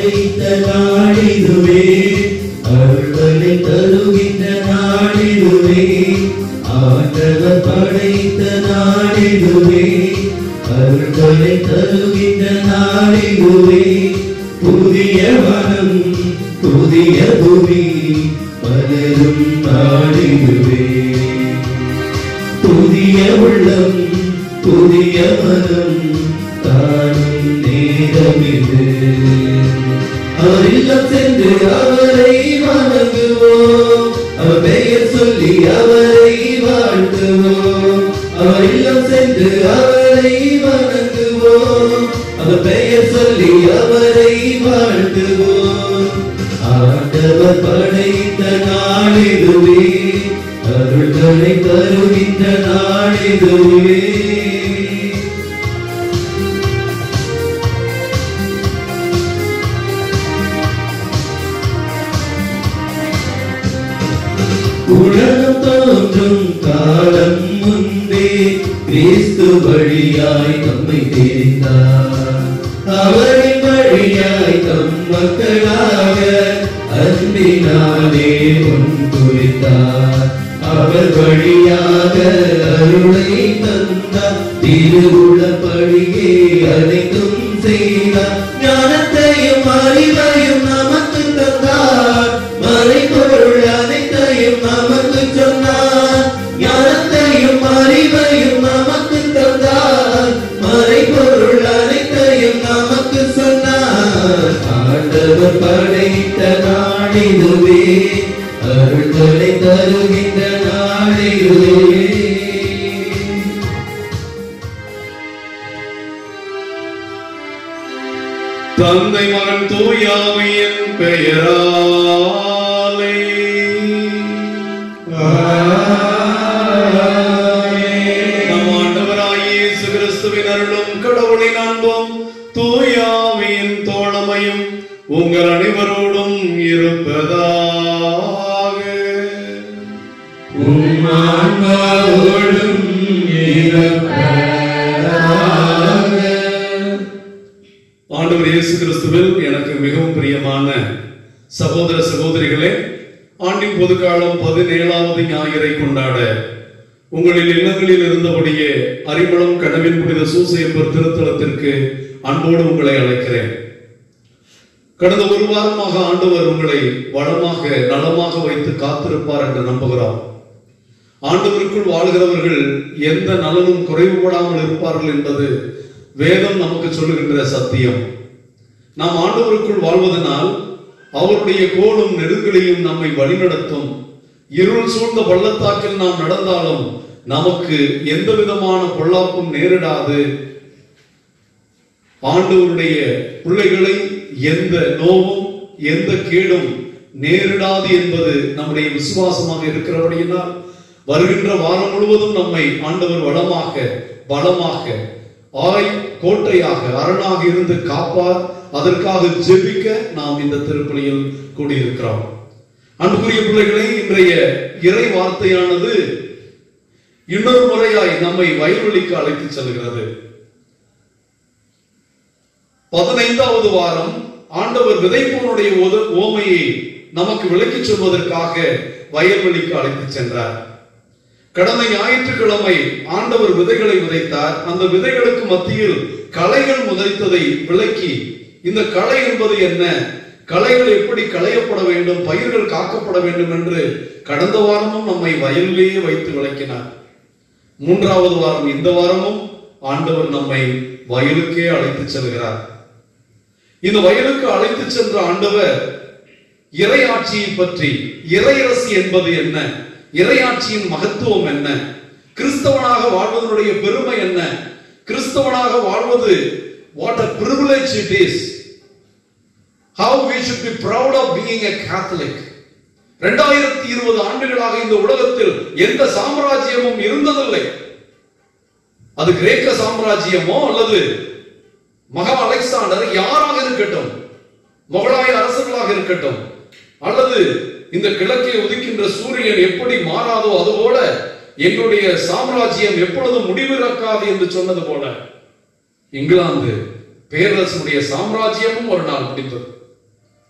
படைத்த நாளிதுவே அருள்களை தருகின்ற நாளிதுவே ஆண்டவர் படைத்த நாளிதுவே அருள்களை தருகின்ற நாளிதுவே புதிய வனம் புதிய பூமி பலரும் நாளிதுவே புதிய உள்ளம் புதிய மனம் காணும் நேரம் இது அவர் இல்லம் சென்று அவரை வணங்குவோம் அவர் பெயர் சொல்லி அவரை வாழ்த்துவோம் அவர் இல்லம் சென்று அவரை வணங்குவோம் அவர் பெயர் சொல்லி அவரை வாழ்த்துவோம் ஆண்டவர் படைத்த நாளிதுவே அருள்களை தருகின்ற நாளிதுவே உலகம் தோன்றும் காலம் முன்பே கிறிஸ்து வழியாய் நம்மை தெரிந்தார் அவரின் வழியாய் தம் மக்களாக அன்பினாலே ஒன்றுரித்தார் அவர் வழியாக அருளை தந்தார் திருவுள்ளபடியே அனைத்தும் செய்தார் ஞானத்தையும் அறிவையும் நமக்கு தந்தார் மறைபொருள் அனைத்தையும் நமக்கு சொன்னார் ஞானத்தையும் அறிவையும் நமக்கு தந்தார் மறைபொருள் அனைத்தையும் நமக்கு சொன்னார் ஆண்டவர் படைத்த நாளிதுவே அருள்களை தருகின்ற நாளிதுவே தந்தை மகன் தூயாமையின் பெயராலே நம் ஆண்டவராகிய இயேசு கிறிஸ்துவின் அருளும் கடவுளின் அன்பும் தூயாமையின் தோழமையும் உங்கள் அனைவரோடும் இருப்பதாக உம்மான்மாவோடும் இருப்பதாக. ஆண்டவர் இயேசு கிறிஸ்துவில் எனக்கு மிகவும் பிரியமான சகோதர சகோதரிகளே ஆண்டின் பொதுக்காலம் பதினேழாவது ஞாயிறை கொண்டாட உங்களின் இல்லங்களில் இருந்தபடியே அறிமளம் கனவின் புனித சூசையப்பர் திருத்தலத்திற்கு அன்போடு உங்களை அழைக்கிறேன் கடந்த ஒரு வாரமாக ஆண்டவர் உங்களை வளமாக நலமாக வைத்து காத்திருப்பார் என்று நம்புகிறோம் ஆண்டவருக்குள் வாழ்கிறவர்கள் எந்த நலனும் குறைவுபடாமல் இருப்பார்கள் என்பது வேதம் நமக்கு சொல்லுகின்ற சத்தியம் நாம் ஆண்டவருக்குள் வாழ்வதனால் அவருடைய கோலும் நெருங்கலையும் நம்மை வழிநடத்தும் இருள் சூழ்ந்த பள்ளத்தாக்கில் நாம் நடந்தாலும் நமக்கு எந்த விதமான பொல்லாப்பும் நேரிடாது ஆண்டவருடைய பிள்ளைகளை எந்த நோவும் எந்த கேடும் நேரிடாது என்பது நம்முடைய விசுவாசமாக இருக்கிறபடியினால் வருகின்ற வாரம் முழுவதும் நம்மை ஆண்டவர் வளமாக பலமாக ஆய் கோட்டையாக அரணாக இருந்து காப்பார் அதற்காக ஜெபிக்க நாம் இந்த திருப்பலியில் கூடியிருக்கிறோம் அன்புக்குரிய பிள்ளைகளே இன்றைய இறை வார்த்தையானது இன்னொரு முறையாய் நம்மை வயல்வெளிக்கு அழைத்து செல்கிறது பதினைந்தாவது வாரம் ஆண்டவர் விதைப்பவனுடைய ஓத- ஓமையை நமக்கு விளக்கிச் சொல்வதற்காக வயல்வெளிக்கு அழைத்து சென்றார் கடந்த ஞாயிற்றுக்கிழமை ஆண்டவர் விதைகளை விதைத்தார் அந்த விதைகளுக்கு மத்தியில் களைகள் முதைத்ததை விளக்கி இந்த களை என்பது என்ன களைகள் எப்படி களையப்பட வேண்டும் பயிர்கள் காக்கப்பட வேண்டும் என்று கடந்த வாரமும் நம்மை வயலிலேயே வைத்து விளக்கினார் மூன்றாவது வாரம் இந்த வாரமும் ஆண்டவர் நம்மை வயலுக்கே அழைத்து செல்கிறார் இந்த வயலுக்கு அழைத்து சென்ற ஆண்டவர் இறையாட்சியை பற்றி இறையரசி என்பது என்ன இறையாட்சியின் மகத்துவம் என்ன கிறிஸ்தவனாக வாழ்வதனுடைய பெருமை என்ன கிறிஸ்தவனாக வாழ்வது what a privilege it is how we should be proud of being a catholic இரண்டாயிரத்தி இருபது ஆண்டுகளாக இந்த உலகத்தில் எந்த சாம்ராஜ்யமும் இருந்ததில்லை அது கிரேக்க சாம்ராஜ்யமோ அல்லது மகா அலெக்சாண்டர் யாராக இருக்கட்டும் முகலாய அரசர்களாக இருக்கட்டும் அல்லது இந்த கிழக்கே உதிக்கின்ற சூரியன் எப்படி மாறாதோ அதுபோல எங்களுடைய சாம்ராஜ்யம் எப்பொழுதும் முடிவிறக்காது என்று சொன்னது போல இங்கிலாந்து பேரரசனுடைய சாம்ராஜ்யமும் ஒரு நாள் முடிந்தது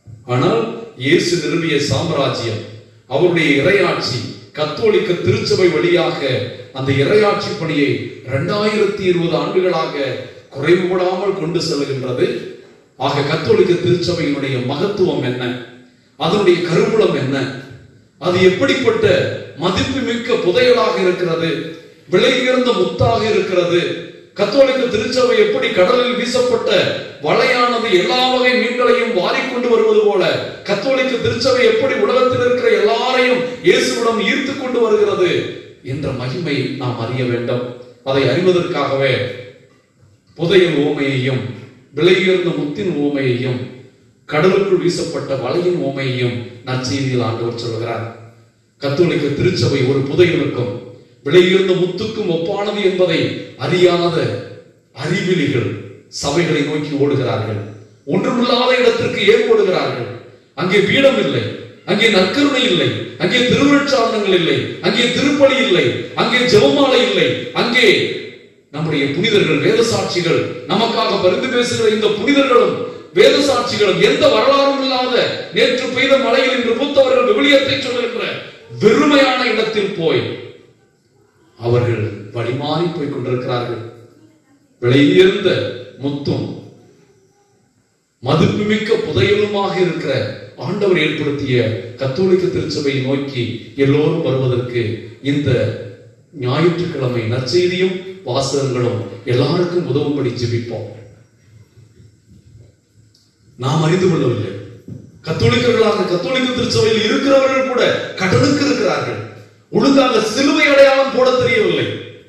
ஆனால் இயேசு நிறுவிய சாம்ராஜ்யம் அவருடைய இறையாட்சி கத்தோலிக்க திருச்சபை வழியாக அந்த இறையாட்சி பணியை இரண்டாயிரத்தி இருபது ஆண்டுகளாக குறைவுபடாமல் கொண்டு செல்கின்றது ஆக கத்தோலிக்க திருச்சபையினுடைய மகத்துவம் என்ன அதனுடைய கருவூலம் என்ன அது எப்படிப்பட்ட மதிப்புமிக்க புதையலாக இருக்கிறது விலை உயர்ந்த முத்தாக இருக்கிறது கத்தோலிக்க திருச்சபை எப்படி கடலில் வீசப்பட்ட வலையானது எல்லா வகை மீன்களையும் வாரிக்கொண்டு வருவது போல கத்தோலிக்க திருச்சபை எப்படி உலகத்தில் இருக்கிற எல்லாரையும் இயேசுவிடம் ஈர்த்து கொண்டு வருகிறது என்ற மகிமை நாம் அறிய வேண்டும் அதை அறிவதற்காகவே புதையல் ஓமையையும் விலையுயர்ந்த முத்தின் ஓமையையும் கடலுக்குள் வீசப்பட்ட வலையின் ஓமையையும் நற்செய்தியில் ஆண்டவர் சொல்கிறார் கத்தோலிக்க திருச்சபை ஒரு புதையலுக்கும் விலையுயர்ந்த முத்துக்கும் ஒப்பானது என்பதை அறியாத அறிவிலிகள் சபைகளை நோக்கி ஓடுகிறார்கள் ஒன்றுமில்லாத இடத்திற்கு ஏன் ஓடுகிறார்கள் அங்கே பீடம் இல்லை அங்கே நற்கருணை இல்லை அங்கே திருவிழச்சாதனங்கள் இல்லை அங்கே திருப்பலி இல்லை அங்கே ஜெபமாலை இல்லை அங்கே நம்முடைய புனிதர்கள் வேத சாட்சிகள் நமக்காக பரிந்து பேசுகிற இந்த புனிதர்களும் வேத சாட்சிகளும் எந்த வரலாறும் இல்லாத நேற்று பெய்த மழையில் இன்று பூத்தவர்கள் விவிலியத்தை சொல்லுகின்ற வெறுமையான இடத்தில் போய் அவர்கள் வழிமாறி போய் கொண்டிருக்கிறார்கள் விலையுயர்ந்த முத்தும் மதிப்புமிக்க புதையலுமாக இருக்கிற ஆண்டவர் ஏற்படுத்திய கத்தோலிக்க திருச்சபையை நோக்கி எல்லோரும் வருவதற்கு இந்த ஞாயிற்றுக்கிழமை நற்செய்தியும் வாசகங்களும் எல்லாருக்கும் உதவும்படி ஜெபிப்போம் நாம் அறிந்து கொள்ளவில்லை கத்தோலிக்கர்களாக கத்தோலிக்க திருச்சபையில் இருக்கிறவர்கள் கூட கடலுக்கு இருக்கிறார்கள் ஒழுங்காக சிலுவை அடையாளம் போட தெரியவில்லை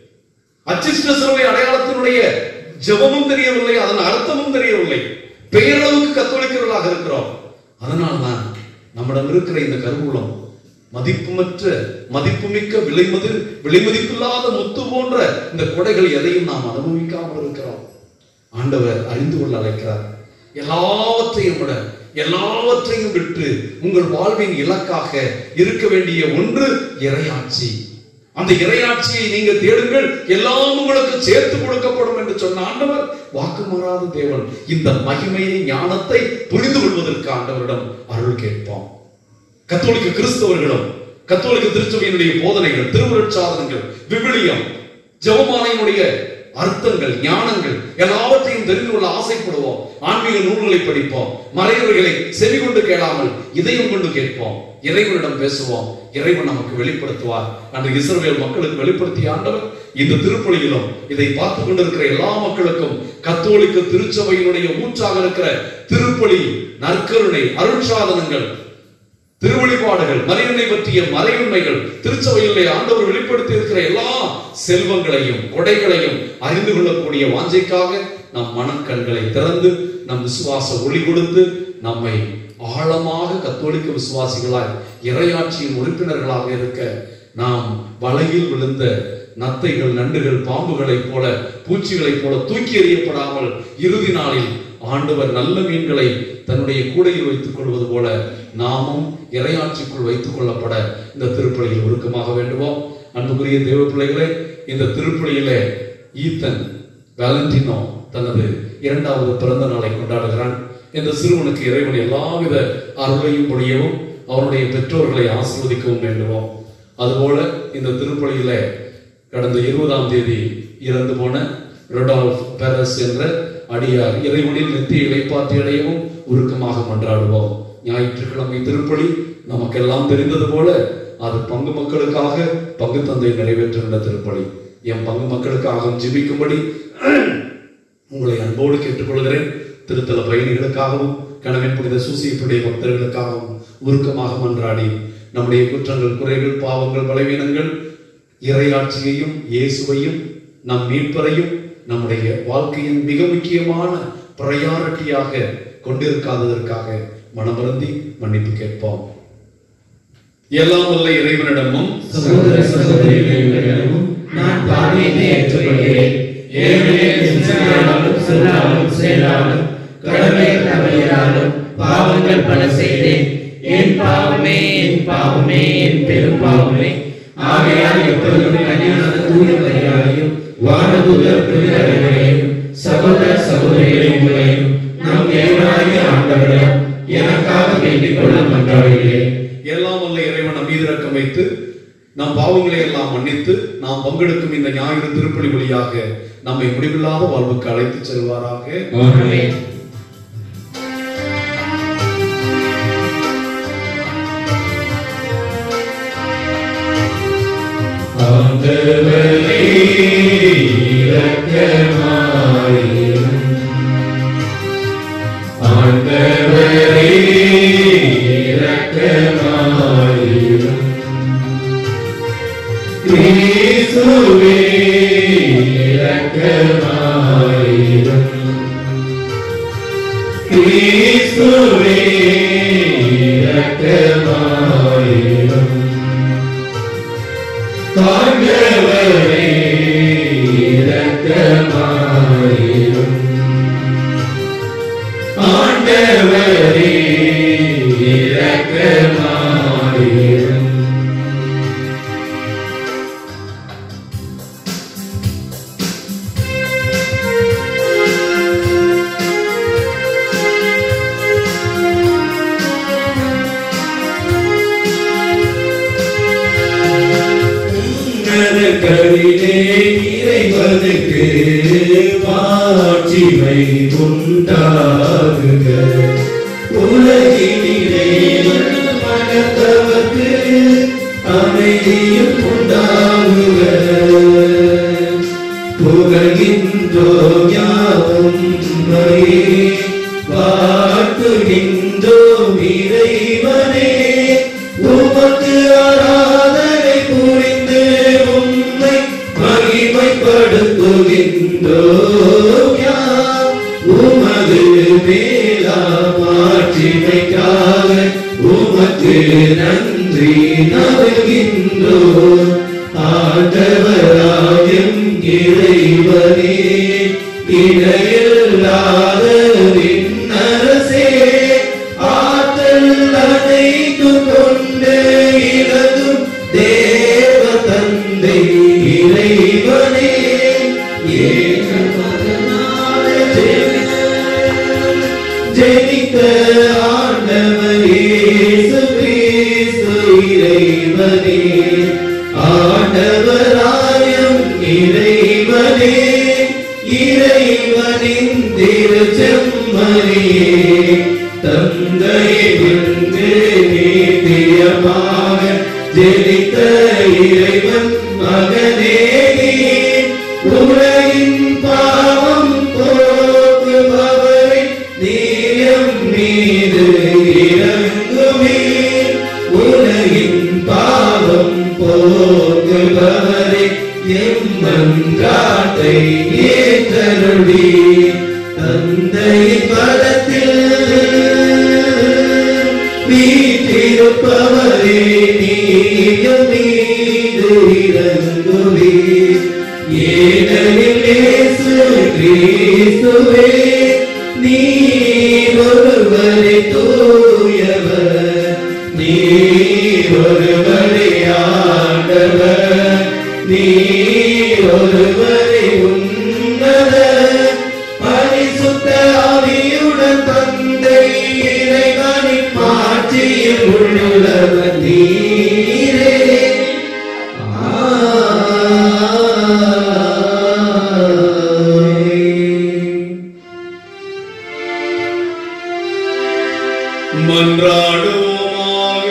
அச்சிஷ்ட சிலுவை அடையாளத்தினுடைய ஜெபமும் தெரியவில்லை அதன் அர்த்தமும் தெரியவில்லை பெயரளவுக்கு கத்தோலிக்கர்களாக இருக்கிறோம் அதனால்தான் நம்மிடம் இருக்கிற இந்த கருவூலம் மதிப்புமற்ற மதிப்புமிக்க விலை மதி விலை மதிப்பில்லாத முத்து போன்ற இந்த கொடைகள் எதையும் நாம் அனுபவிக்காமல் இருக்கிறோம் ஆண்டவர் அறிந்து கொள்ள அழைக்கிறார் எல்லாவற்றையும் விட எல்லாவற்றையும் விட்டு உங்கள் வாழ்வின் இலக்காக இருக்க வேண்டிய ஒன்று இறையாட்சி அந்த இறையாட்சியை நீங்க தேடுங்கள் எல்லாம் உங்களுக்கு சேர்த்து கொடுக்கப்படும் என்று சொன்ன ஆண்டவர் வாக்கு மாறாத தேவன் இந்த மகிமையை ஞானத்தை புரிந்து கொள்வதற்கு ஆண்டவரிடம் அருள் கேட்போம் கத்தோலிக்க கிறிஸ்தவர்களும் கத்தோலிக்க திருச்சபையினுடைய போதனைகள் திருவுருட்சாதனங்கள் விவிலியம் ஜெபமாலையினுடைய அர்த்தங்கள் ஞானங்கள் எல்லாவற்றையும் தெரிந்து கொள்ள ஆசைப்படுவோம் ஆன்மீக நூல்களை படிப்போம் மறைவுகளை செவி கொண்டு கேளாமல் இதயம் கொண்டு கேட்போம் இறைவனிடம் பேசுவோம் இறைவன் நமக்கு வெளிப்படுத்துவார் அன்று இஸ்ரவேல் மக்களுக்கு வெளிப்படுத்திய ஆண்டவர் இந்த திருப்பலியிலும் இதை பார்த்து கொண்டிருக்கிற எல்லா மக்களுக்கும் கத்தோலிக்க திருச்சபையினுடைய ஊற்றாக இருக்கிற திருப்பலி நற்கருணை அருட்சாதனங்கள் திருவழிபாடுகள் மரியனை பற்றிய மறையுண்மைகள் திருச்சபையிலே ஆண்டவர் வெளிப்படுத்தி இருக்கிற எல்லா செல்வங்களையும் கொடைகளையும் அறிந்து கொள்ளக்கூடிய வாஞ்சைக்காக நம் மனக்கண்களை திறந்து நம் விசுவாச ஒளி கொடுத்து நம்மை ஆழமாக கத்தோலிக்க விசுவாசிகளாய் இறையாட்சியின் உறுப்பினர்களாக இருக்க நாம் வலையில் விழுந்த நத்தைகள் நண்டுகள் பாம்புகளைப் போல பூச்சிகளைப் போல தூக்கி எறியப்படாமல் இறுதி நாளில் ஆண்டவர் நல்ல மீன்களை தன்னுடைய கூடையில் வைத்துக் கொள்வது போல நாமும் இறையாட்சிக்குள் வைத்துக் கொள்ளப்பட இந்த திருப்பலியில் ஒழுக்கமாக வேண்டுவோம் அன்புக்குரிய தேவ பிள்ளைகளே இந்த திருப்பலியிலே ஈத்தன் வேலண்டினோ தனது இரண்டாவது பிறந்த நாளை கொண்டாடுகிறான் இந்த சிறுவனுக்கு இறைவன் எல்லாவித அருளையும் பொழியவும் அவனுடைய பெற்றோர்களை ஆசிர்வதிக்கவும் வேண்டுவோம் அதுபோல இந்த திருப்பலியிலே கடந்த இருபதாம் தேதி இறந்து போன ரொடால்ஃப் பெரஸ் என்ற அடியார் இறைவனில் நித்திய இலைப்பாற்றி அடையவும் உருக்கமாக மன்றாடுவோம் ஞாயிற்றுக்கிழமை திருப்பலி நமக்கெல்லாம் தெரிந்தது போல அது பங்கு மக்களுக்காக பங்கு தந்தை நிறைவேற்றுகின்ற திருப்பலி என் பங்கு மக்களுக்காகவும் ஜெபிக்கும்படி உங்களை அன்போடு கேட்டுக்கொள்கிறேன் திருத்தல பயணிகளுக்காகவும் கணவன் புனித சூசியப்புடைய பக்தர்களுக்காகவும் உருக்கமாக மன்றாடி நம்முடைய குற்றங்கள் குறைகள் பாவங்கள் பலவீனங்கள் இறையாட்சியையும் இயேசுவையும் நம் மீட்பரையும் நம்முடைய வாழ்க்கையின் மிக முக்கியமான பிரையாரிட்டியாக கொண்டிருக்காததற்காக மனமருந்தி மன்னிப்பு கேட்போம் எல்லாம் வல்ல இறைவனிடமும் சகோதர சகோதரிகளிடமும் நான் பாவியத்தை ஏற்றுக்கொள்கிறேன் ஏனெனில் சிந்தனையாலும் சொல்லாலும் செயலாலும் கடமை தவறினாலும் பாவங்கள் பல செய்தேன் என் பாவமே என் பாவமே என் பெரும் பாவமே ஆகையால் எப்பொழுதும் கல்யாண தூய மரியாதையும் வானதூதர் புனிதர்களையும் சகோதர சகோதரிகளை உங்களையும் நம் இறைவனாகிய ஆண்டவரிடம் எனக்காக வேண்டிக் கொள்ள மன்றாடுகிறேன் எல்லாம் வல்ல இறைவன் நம் மீது இரக்கம் வைத்து நம் பாவங்களை எல்லாம் மன்னித்து நாம் பங்கெடுக்கும் இந்த ஞாயிறு திருப்பலி வழியாக நம்மை முடிவில்லாத வாழ்வுக்கு அழைத்துச் செல்வாராக ஆமென் ஆண்டவரே இரக்கமாயிரும் ஆண்டவரே இரக்கமாயிரும் கிறிஸ்துவே இரக்கமாயிரும் கிறிஸ்துவே இரக்கமாயிரும் ஆண்டவரே இரக்கமாயிரும் ஆண்டவரே இரக்கமாயிரும் உன்னதங்களிலே இறைவனுக்கு மாட்சிமை உண்டாகுக உலகினிலே மனத்தவர்க்கு அமைதியும் உண்டாகுக புகழ்கின்றோம் யாவும் உம்மையே, வாழ்த்துகின்றோம் இறைவனே உமக்கு ஆராதனை புரிந்து உம்மை மகிமைப்படுத்துகின்றோம் யாம் உமது மேலா மாட்சிமைக்காக உமக்கு நன்றி நல்கின்றோம் ஆண்டவராயும் இறைவனே இணையில்லாத விண்ணரசே ஆற்றல் அனைத்து கொண்டு இலகும் தேவ தந்தை இறைவனே ஏக மகனான ஜெனித்த ஆண்டவர் இயேசு கிறிஸ்து இறைவனே ஆண்டவராயும் இறைவனே இறைவனின் திருச்செம்மறியே தந்தையை விட்டு நீத்தியமாக ஜெனித்த இறைவன் மகனே நீ உலகின் பாவம் போக்குபவரை நீயம் மீது இறங்குமே உலகின் பாவம் போக்குபவரை எம்மன்றாட்டை ஏற்றருளி தந்தை பதத்தில் வீற்றிருப்பவரே நீயம் மீது இறங்குவே ஏனெனில் இயேசு கிறிஸ்துவே நீ ஒருவரே தூயவர் நீ ஒருவரே ஆண்டவர் நீ ஒருவரே உன்னத பரிசுத்த ஆவியுடன் தந்தை இறைவனின் மாட்சியில் உள்ளவர் நீரே மன்றாடுவோமாக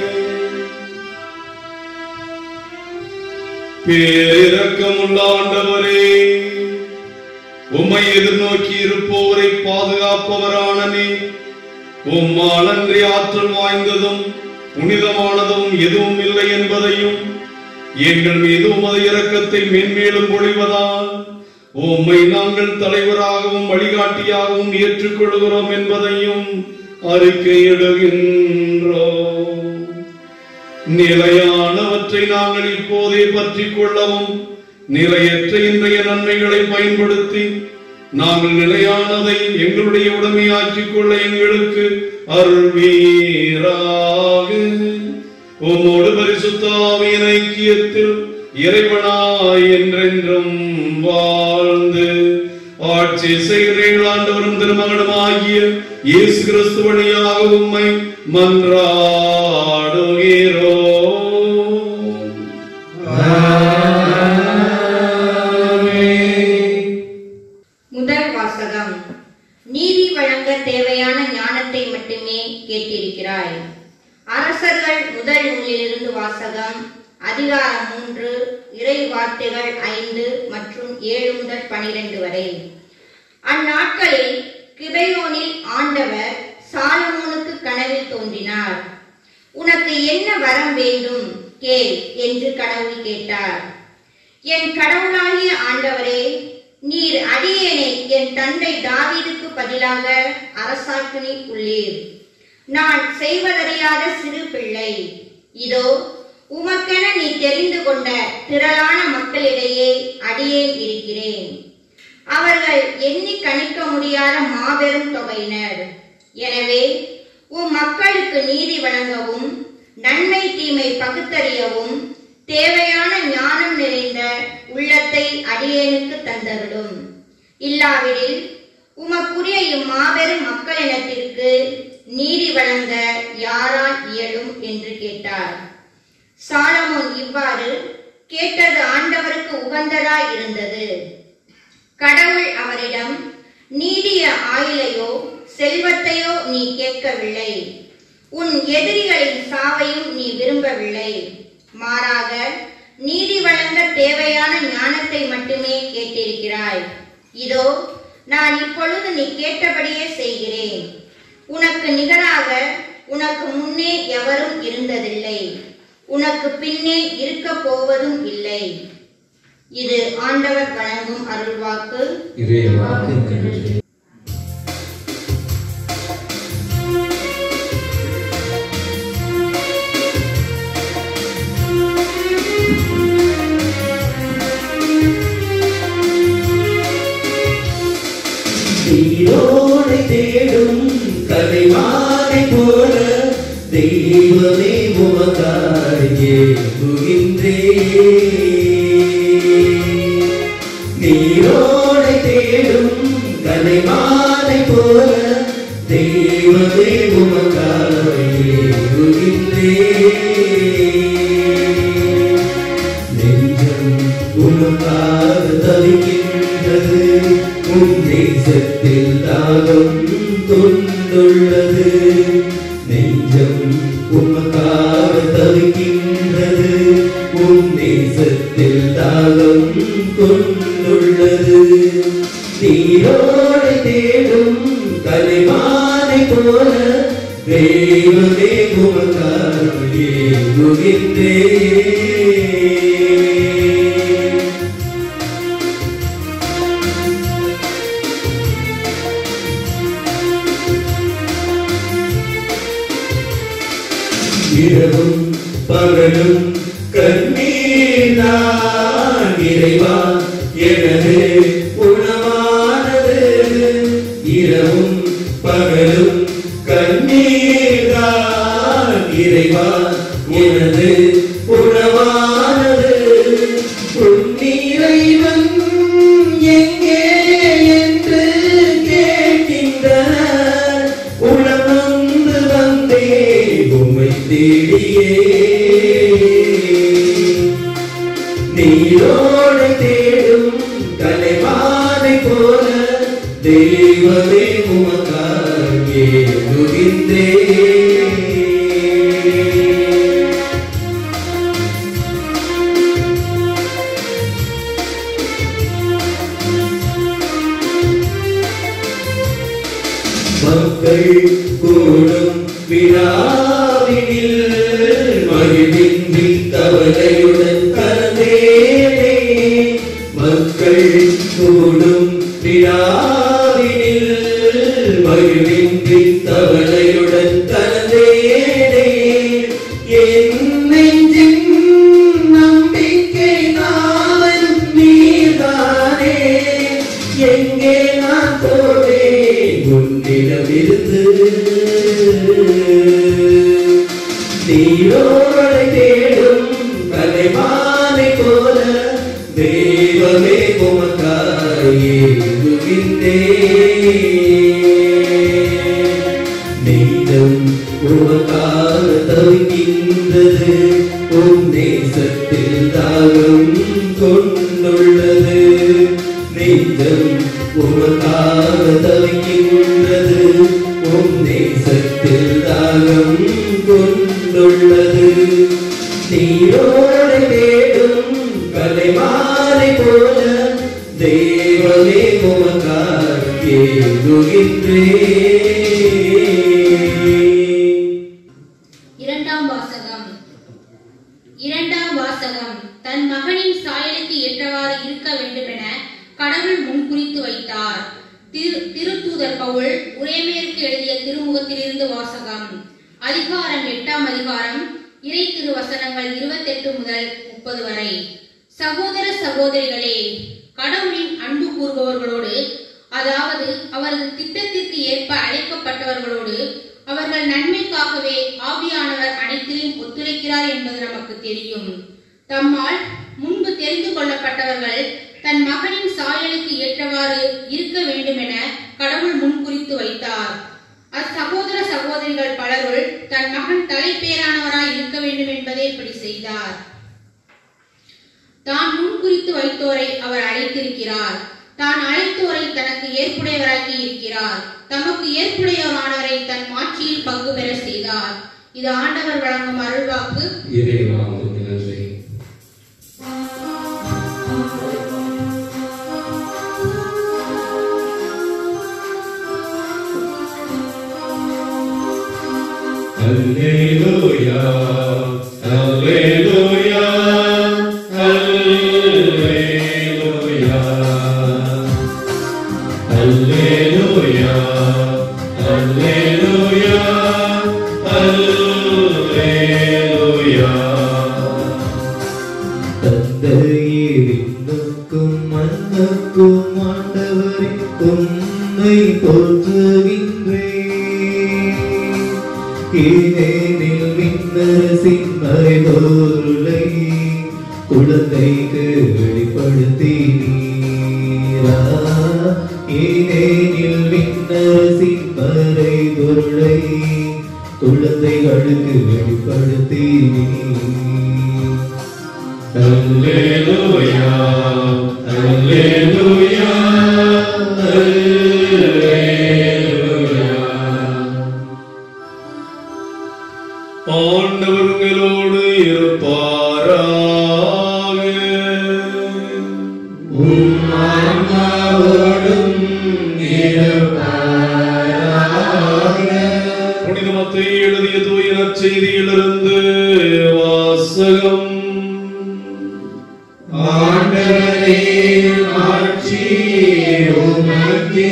பேரிரக்கமுள்ள ஆண்டவரே உம்மை எதிர்நோக்கி இருப்போரை பாதுகாப்பவரான நீ உம்மால் அன்றி ஆற்றல் வாய்ந்ததும் புனிதமானதும் எதுவும் இல்லை என்பதையும் எங்கள் மீது உமது இரக்கத்தை மென்மேலும் பொழிவதால் உம்மை நாங்கள் தலைவராகவும் வழிகாட்டியாகவும் ஏற்றுக்கொள்கிறோம் என்பதையும் அறிக்கையிடுகின்றோம் நிலையானவற்றை நாங்கள் இப்போதே பற்றிக் கொள்ளவும் நிலையற்ற இன்றைய நன்மைகளை பயன்படுத்தி நாங்கள் நிலையானதை எங்களுடைய உடமையாக்கிக் கொள்ள எங்களுக்கு அருள்வீராக உம்மோடு பரிசுத்தாவியின் ஐக்கியத்தில் இறைவனாய் என்றென்றும் வாழ்ந்து ஆட்சி ஆட்சி செய்கிறீர்கள் ஆண்டவரும் திருமகனும் ஆகிய இயேசு கிறிஸ்து வழியாக உம்மை மன்றாடுகிறோம் முதல் வாசகம் நீதி வழங்க தேவையான ஞானத்தை மட்டுமே கேட்டிருக்கிறாய் அரசர்கள் முதல் நூலிலிருந்து வாசகம் அதிகாரம் மூன்று இறை வார்த்தைகள் ஐந்து மற்றும் ஏழு முதல் பனிரெண்டு வரை அந்நாட்களில் கிபையோனில் ஆண்டவர் சாலமோனுக்கு கனவில் தோன்றினார் உனக்கு என்ன வரம் வேண்டும் கேள் என்று கடவுள் கேட்டார் என் கடவுளாகிய ஆண்டவரே நீர் அடியேனை என் தந்தை தாவீதுக்கு பதிலாக அரசாக்கினி உள்ளீர் நான் செய்வதறியாத சிறு பிள்ளை இதோ உமக்கென நீ தெரிந்து கொண்ட திரளான மக்களிடையே அடியேன் இருக்கிறேன் அவர்கள் எண்ணி கணிக்க முடியாத மாபெரும் தொகையினர் எனவே உம் மக்களுக்கு நீதி வழங்கவும் நன்மை தீமை பகுத்தறியவும் தேவையான ஞானம் நிறைந்த உள்ளத்தை அடியேனுக்கு தந்தருளும் இல்லாவிடில் உமக்குரிய இம்மாபெரும் மக்களினத்திற்கு நீதி வழங்க யாரால் இயலும் என்று கேட்டார் சாலமோன் இவ்வாறு கேட்டது ஆண்டவருக்கு உகந்ததாய் இருந்தது கடவுள் அவரிடம் நீடிய ஆயுளையோ செல்வத்தையோ நீ கேட்கவில்லை உன் எதிரிகளின் சாவையும் நீ விரும்பவில்லை மாறாக நீதி வழங்க தேவையான ஞானத்தை மட்டுமே கேட்டிருக்கிறாய் இதோ நான் இப்பொழுது நீ கேட்டபடியே செய்கிறேன் உனக்கு நிகராக உனக்கு முன்னே எவரும் இருந்ததில்லை உனக்கு பின்னே இருக்க போவதும் இல்லை இது ஆண்டவர் வழங்கும் அருள்வாக்கு இறைவாக்கு நன்றி நீரோடை தேடும் கலைமானை போல தெய்வமே உமக்காரியே புகின்றே நீரோடை தேடும் கலைமானை போல தெய்வமே உமக்காரியே புகின்றே நெஞ்சம் உமக்காக தவிக்கின்றது உன் தேசத்தில் தாகம் கொண்டுள்ளது நெஞ்சம் உமக்காக தவிக்கின்றது உன் தேசத்தில் தாகம் கொண்டுள்ளது நீரோடு தேடும் கலைமானை போல தெய்வமே உமக்காக முகின்றே இரவும் பகலும் கண்ணீர் நான் இறைவா எனது உணவானது இரவும் பகலும் கண்ணீர் தான் இறைவா எனது உணவானது உன் இறைவன் எங்கே என்று கேட்கின்றனர் உணர்ந்து வந்தே உம்மை தேடியே நீரோடு தேடும் கலைவானை போல தெய்வமே உமக்காகே முகிந்தே மக்கள் கூடும் விழாவினில் மகிழ்வின்றி கவலையுடன் கலந்தேனே மக்கள் கூடும் விழாவினில் மகிழ்வின்றி கவலையுடன் கலந்தேனே என் நெஞ்சின் நம்பிக்கை நாவல் நீதானே எங்கே நான் போவேன் உன்னிடமிருந்து நீரோடை தேடும் கலைமானை போல தெய்வமே உமக்காயே நீதம் உமக்காக தவிக்கின்றது உம் தேசத்தில் தாகம் கொண்டுள்ளது நெஞ்சம் உமக்காக தவிக்கின்றது உம் தேசத்தில் தாகம் கொண்டுள்ளது நீரோடு தேடும் கலைமாலை போல தேவனே உமக்காக ஏங்குகின்றேன் இரண்டாம் வாசகம் இரண்டாம் வாசகம் தன் மகனின் சாயலுக்கு ஏற்றவாறு இருக்க வேண்டுமென கடவுள் முன்குறித்து வைத்தார் திரு திருத்தூதர் பவுல் உரேமியருக்கு எழுதிய திருமுகத்திலிருந்து வாசகம் அதிகாரம் எட்டாம் அதிகாரம் இறை திருவசனங்கள் இருபத்தெட்டு முதல் முப்பது வரை சகோதர சகோதரிகளே கடவுளின் அன்பு கூறுபவர்களோடு அதாவது அவரது திட்டத்திற்கு ஏற்ப அழைக்கப்பட்டவர்களோடு அவர்கள் நன்மைக்காகவே ஆவியானவர் அனைத்திலும் ஒத்துழைக்கிறார் என்பது நமக்கு தெரியும் தம்மால் முன்பு தெரிந்து கொள்ளப்பட்டவர்கள் தன் மகனின் சாயலுக்கு ஏற்றவாறு இருக்க வேண்டுமென கடவுள் முன்குறித்து வைத்தார் அச்சகோதர சகோதரிகள் பலருள் தன் மகன் தலைப்பேரானவராய் இருக்க வேண்டும் என்பதே இப்படி செய்தார் தான் முன்குறித்து வைத்தோரை அவர் அழைத்திருக்கிறார் தான் அழைத்தோரை தனக்கு ஏற்புடையவராக்கி இருக்கிறார் தமக்கு ஏற்புடையவரானவரை தன் மாட்சியில் பங்கு பெற செய்தார் இது ஆண்டவர் வழங்கும் அருள்வாக்கு இறைவா உமக்கு நன்றி Alleluia, Alleluia, Alleluia. Alleluia, Alleluia, Alleluia. தந்தையே விண்ணுக்கும் மண்ணுக்கும் ஆண்டவரே உம்மை போற்றுகின்றேன் ஏனெனில் விண்ணரசின் மறைபொருளை குழந்தைக்கு வெளிப்படுத்தினீரா ஏனெனில் விண்ணரசின் மறைபொருளை குழந்தைகளுக்கு வெளிப்படுத்தினீர் Alleluia, Alleluia, Alleluia. ஆண்டவர் உங்களோடு இருப்பாராக உம் ஆன்மாவோடும் இருப்பாராக. புனித மத்தேயு எழுதிய தூய நற்செய்தியிலிருந்து வாசகம் ஆண்டவரே ஆட்சி உமக்கே.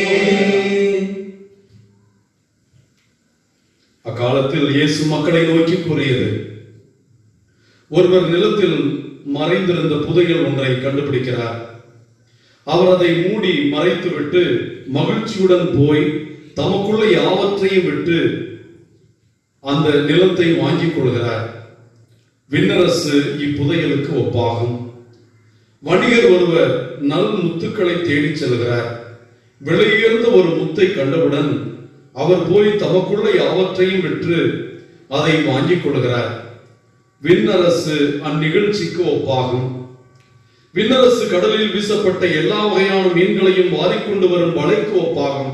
அக்காலத்தில் இயேசு மக்களை நோக்கி கூறியது ஒருவர் நிலத்தில் மறைந்திருந்த புதையல் ஒன்றை கண்டுபிடிக்கிறார் அவர் அதை மூடி மறைத்துவிட்டு மகிழ்ச்சியுடன் போய் தமக்குள்ள யாவற்றையும் விட்டு அந்த நிலத்தை வாங்கிக் கொள்கிறார் விண்ணரசு இப்புதையலுக்கு ஒப்பாகும் வணிகர் ஒருவர் நல் முத்துக்களை தேடிச் செல்கிறார் விலையுயர்ந்த ஒரு முத்தை கண்டவுடன் அவர் போய் தமக்குள்ள யாவற்றையும் விற்று அதை வாங்கிக் கொள்கிறார் விண்ணரசு அந்நிகழ்ச்சிக்கு ஒப்பாகும் விண்ணரசு கடலில் வீசப்பட்ட எல்லா வகையான மீன்களையும் வாரிக்கொண்டு வரும் வலைக்கு ஒப்பாகும்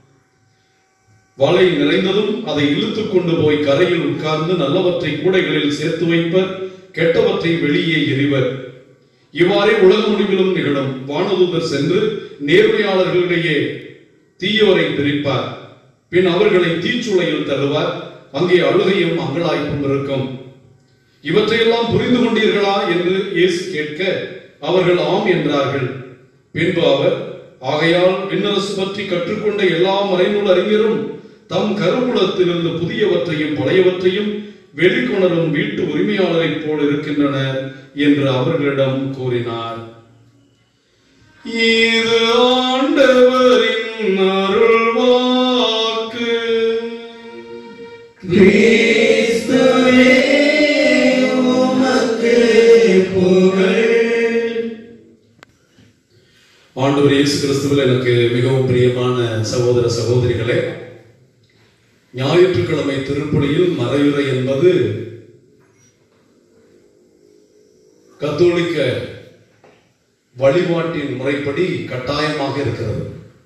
வலை நிறைந்ததும் அதை இழுத்துக் கொண்டு போய் கரையில் உட்கார்ந்து நல்லவற்றை கூடைகளில் சேர்த்து வைப்பர் கெட்டவற்றை வெளியே எறிவர் இவ்வாறே உலக முடிவிலும் நிகழும் வானதூதர் சென்று நேர்மையாளர்களிடையே தீயோரை பிரிப்பார் பின் அவர்களை தீச்சுளையில் தருவார் அங்கே அழுகையும் அங்கலாய்ப்பும் இருக்கும் இவற்றையெல்லாம் புரிந்து கொண்டீர்களா என்று இயேசு கேட்க அவர்கள் ஆம் என்றார்கள் பின்பு அவர் ஆகையால் விண்ணரசு பற்றி கற்றுக்கொண்ட எல்லா மறைநூல் அறிஞரும் தம் கருவூலத்திலிருந்து புதியவற்றையும் பழையவற்றையும் வெளிக்கொணரும் வீட்டு உரிமையாளரைப் போல் இருக்கின்றனர் என்று அவர்களிடம் கூறினார் இது ஆண்டவரின் அருள்வாக்கு கிறிஸ்துவே உமக்கு புகழ் ஆண்டவர் இயேசு கிறிஸ்துவில் எனக்கு மிகவும் பிரியமான சகோதரிகளே ஞாயிற்றுக்கிழமை திருப்பலியில் மறையுறை என்பது கத்தோலிக்க வழிபாட்டின் முறைப்படி கட்டாயமாக இருக்கிறது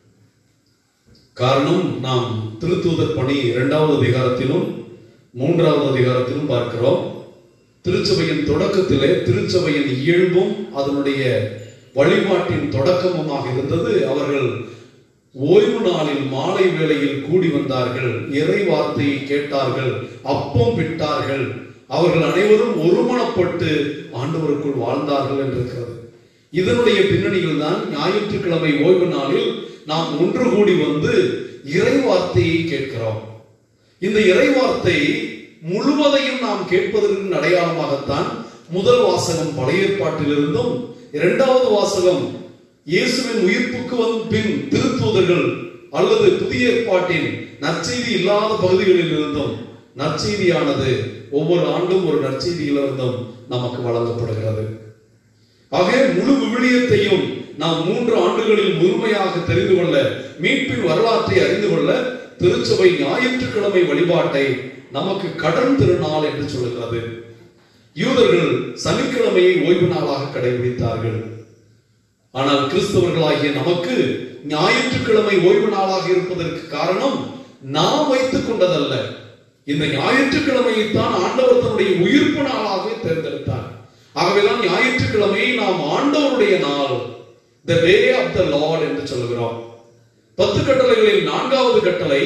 காரணம் நாம் திருத்தூதர் பணி இரண்டாவது அதிகாரத்திலும் மூன்றாவது அதிகாரத்திலும் பார்க்கிறோம் திருச்சபையின் தொடக்கத்திலே திருச்சபையின் இயல்பும் அதனுடைய வழிபாட்டின் தொடக்கமுமாக இருந்தது அவர்கள் ஓய்வு நாளில் மாலை வேளையில் கூடி வந்தார்கள் இறை வார்த்தையை கேட்டார்கள் அப்பம் விட்டார்கள் அவர்கள் அனைவரும் ஒருமனப்பட்டு ஆண்டவருக்குள் வாழ்ந்தார்கள் என்றிருக்கிறது இதனுடைய பின்னணியில் தான் ஞாயிற்றுக்கிழமை ஓய்வு நாளில் நாம் ஒன்று கூடி வந்து இறை வார்த்தையை கேட்கிறோம் இந்த இறை வார்த்தை முழுவதையும் நாம் கேட்பதற்கு அடையாளமாகத்தான் முதல் வாசகம் பழைய ஏற்பாட்டிலிருந்தும் இரண்டாவது வாசகம் இயேசுவின் உயிர்ப்புக்கு வந்த பின் திருத்தூதர்கள் அல்லது புதிய ஏற்பாட்டின் நற்செய்தி இல்லாத பகுதிகளில் இருந்தும் நற்செய்தியானது ஒவ்வொரு ஆண்டும் ஒரு நற்செய்தியிலிருந்தும் நமக்கு வழங்கப்படுகிறது ஆக முழு விவிலியத்தையும் நாம் மூன்று ஆண்டுகளில் முழுமையாக தெரிந்து கொள்ள மீட்பின் வரலாற்றை அறிந்து கொள்ள திருச்சபை ஞாயிற்றுக்கிழமை வழிபாட்டை நமக்கு கடன் திருநாள் என்று சொல்லுகிறது யூதர்கள் சனிக்கிழமையை ஓய்வு நாளாக கடைபிடித்தார்கள் ஆனால் கிறிஸ்தவர்களாகிய நமக்கு ஞாயிற்றுக்கிழமை ஓய்வு நாளாக இருப்பதற்கு காரணம் நாம் வைத்துக் கொண்டதல்ல இந்த ஞாயிற்றுக்கிழமையைத்தான் ஆண்டவர் தன்னுடைய உயிர்ப்பு நாளாக தேர்ந்தெடுத்தார் ஆகவேதான் ஞாயிற்றுக்கிழமையை நாம் ஆண்டவருடைய நாள் த டே ஆஃப் த லார்ட் என்று சொல்லுகிறோம் பத்து கட்டளைகளில் நான்காவது கட்டளை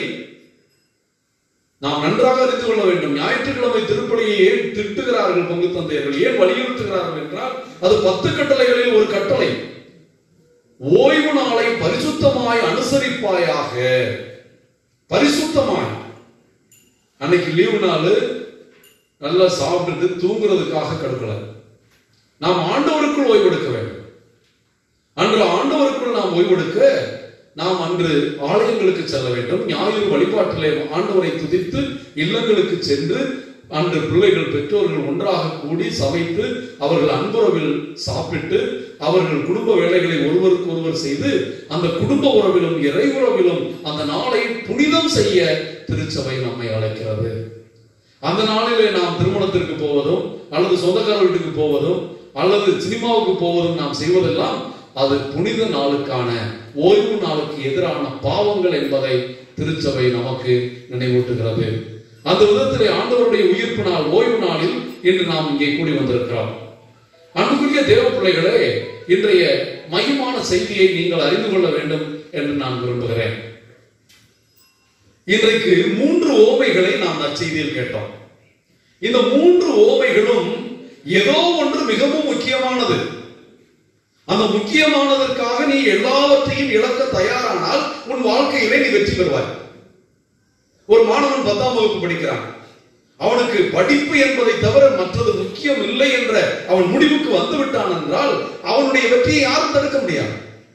நாம் நன்றாக அறிந்து கொள்ள வேண்டும் ஞாயிற்றுக்கிழமை திருப்பலியை ஏன் திட்டுகிறார்கள் பங்கு தந்தையர்கள் ஏன் வலியுறுத்துகிறார்கள் என்றால் அது பத்து கட்டளைகளில் ஒரு கட்டளை ஓய்வு நாளை பரிசுத்தமாய் அனுசரிப்பாயாக பரிசுத்தமாய் அன்னைக்கு லீவு நாள் நல்லா சாப்பிட்டுட்டு தூங்குறதுக்காக கடுக்கல நாம் ஆண்டவருக்குள் ஓய்வெடுக்க வேண்டும் அன்று ஆண்டவருக்குள் நாம் ஓய்வெடுக்க நாம் அன்று ஆலயங்களுக்கு செல்ல வேண்டும் ஞாயிறு வழிபாட்டிலே ஆண்டவரை துதித்து இல்லங்களுக்கு சென்று அன்று பிள்ளைகள் பெற்றோர்கள் ஒன்றாக கூடி சமைத்து அவர்கள் அன்புறவில் சாப்பிட்டு அவர்கள் குடும்ப வேலைகளை ஒருவருக்கு ஒருவர் செய்து அந்த குடும்ப உறவிலும் இறை உறவிலும் அந்த நாளை புனிதம் செய்ய திருச்சபை நம்மை அழைக்கிறது அந்த நாளிலே நாம் திருமணத்திற்கு போவதும் அல்லது சொந்தக்கார வீட்டுக்கு போவதும் அல்லது சினிமாவுக்கு போவதும் நாம் செய்வதெல்லாம் அது புனித நாளுக்கான ஓய்வு நாளுக்கு எதிரான பாவங்கள் என்பதை திருச்சபை நமக்கு நினைவூட்டுகிறது அந்த விதத்திலே ஆண்டவருடைய உயிர்ப்பு நாள் ஓய்வு நாளில் இன்று நாம் இங்கே கூடி வந்திருக்கிறோம் அன்புக்குரிய தேவ பிள்ளைகளே இன்றைய மையமான செய்தியை நீங்கள் அறிந்து கொள்ள வேண்டும் என்று நான் விரும்புகிறேன் இன்றைக்கு மூன்று ஓமைகளை நாம் நற்செய்தியில் கேட்டோம் இந்த மூன்று ஓமைகளும் ஏதோ ஒன்று மிகவும் முக்கியமானது அந்த முக்கியமானதற்காக நீ எல்லாவற்றையும் இழக்க தயாரானால் உன் வாழ்க்கையிலே நீ வெற்றி பெறுவாய் ஒரு மாணவன் பத்தாம் வகுப்பு படிக்கிறான் அவனுக்கு படிப்பு என்பதை தவிர மற்றது முக்கியம் இல்லை என்ற அவன் முடிவுக்கு வந்து விட்டான் என்றால் அவனுடைய வெற்றியை யாரும் தடுக்க முடியாது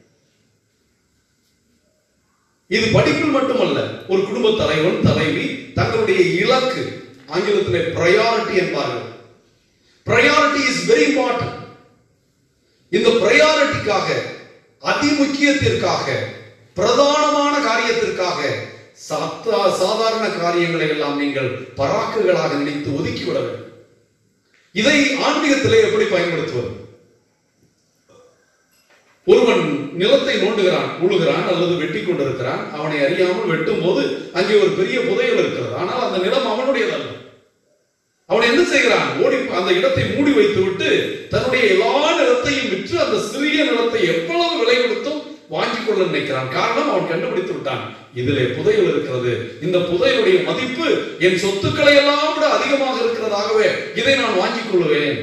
இது படிப்பில் மட்டுமல்ல ஒரு குடும்ப தலைவன் தலைவி தங்களுடைய இலக்கு ஆங்கிலத்திலே ப்ரையாரிட்டி என்பார்கள் ப்ரையாரிட்டி இஸ் வெரி இம்பார்ட்டன்ட் இந்த ப்ரையாரிட்டிக்காக அதிமுக்கியத்திற்காக பிரதானமான காரியத்திற்காக சாத்தா- சாதாரண காரியங்களை எல்லாம் நீங்கள் பராக்குகளாக நினைத்து ஒதுக்கிவிட வேண்டும் இதை ஆன்மீகத்திலே எப்படி பயன்படுத்துவது ஒருவன் நிலத்தை நோண்டுகிறான் உழுகிறான் அல்லது வெட்டி கொண்டிருக்கிறான் அவனை அறியாமல் வெட்டும் போது அங்கே ஒரு பெரிய புதையல் இருக்கிறது ஆனால் அந்த நிலம் அவனுடையதல்ல அவன் என்ன செய்கிறான் ஓடி அந்த இடத்தை மூடி வைத்து விட்டு தன்னுடைய எல்லா நிலத்தையும் விற்று அந்த சிறிய நிலத்தை எவ்வளவு விலை கொடுத்தும் வாங்கிக் கொள்ள நினைக்கிறான் காரணம் அவன் கண்டுபிடித்து விட்டான் இதிலே புதையல் இருக்கிறது இந்த புதையலுடைய மதிப்பு என் சொத்துக்களை எல்லாம் விட அதிகமாக இருக்கிறதாகவே இதை நான் வாங்கிக் கொள்ளுவேன்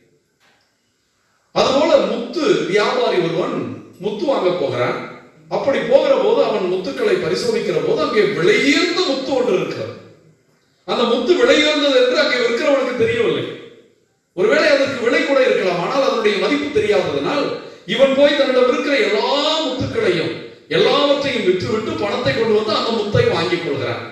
அதுபோல முத்து வியாபாரி ஒருவன் முத்து வாங்க போகிறான் அப்படி போகிற போது அவன் முத்துக்களை பரிசோதிக்கிற போது அங்கே விலையுயர்ந்த முத்து ஒன்று இருக்கிறது அந்த முத்து விலையுயர்ந்தது என்று அங்கே இருக்கிறவனுக்கு தெரியவில்லை ஒருவேளை அதற்கு விலை கூட இருக்கலாம் ஆனால் அதனுடைய மதிப்பு தெரியாததனால் இவன் போய் தன்னிடம் இருக்கிற எல்லா முத்துக்களையும் எல்லாவற்றையும் விற்றுவிட்டு பணத்தை கொண்டு வந்து அந்த முத்தை வாங்கிக் கொள்கிறான்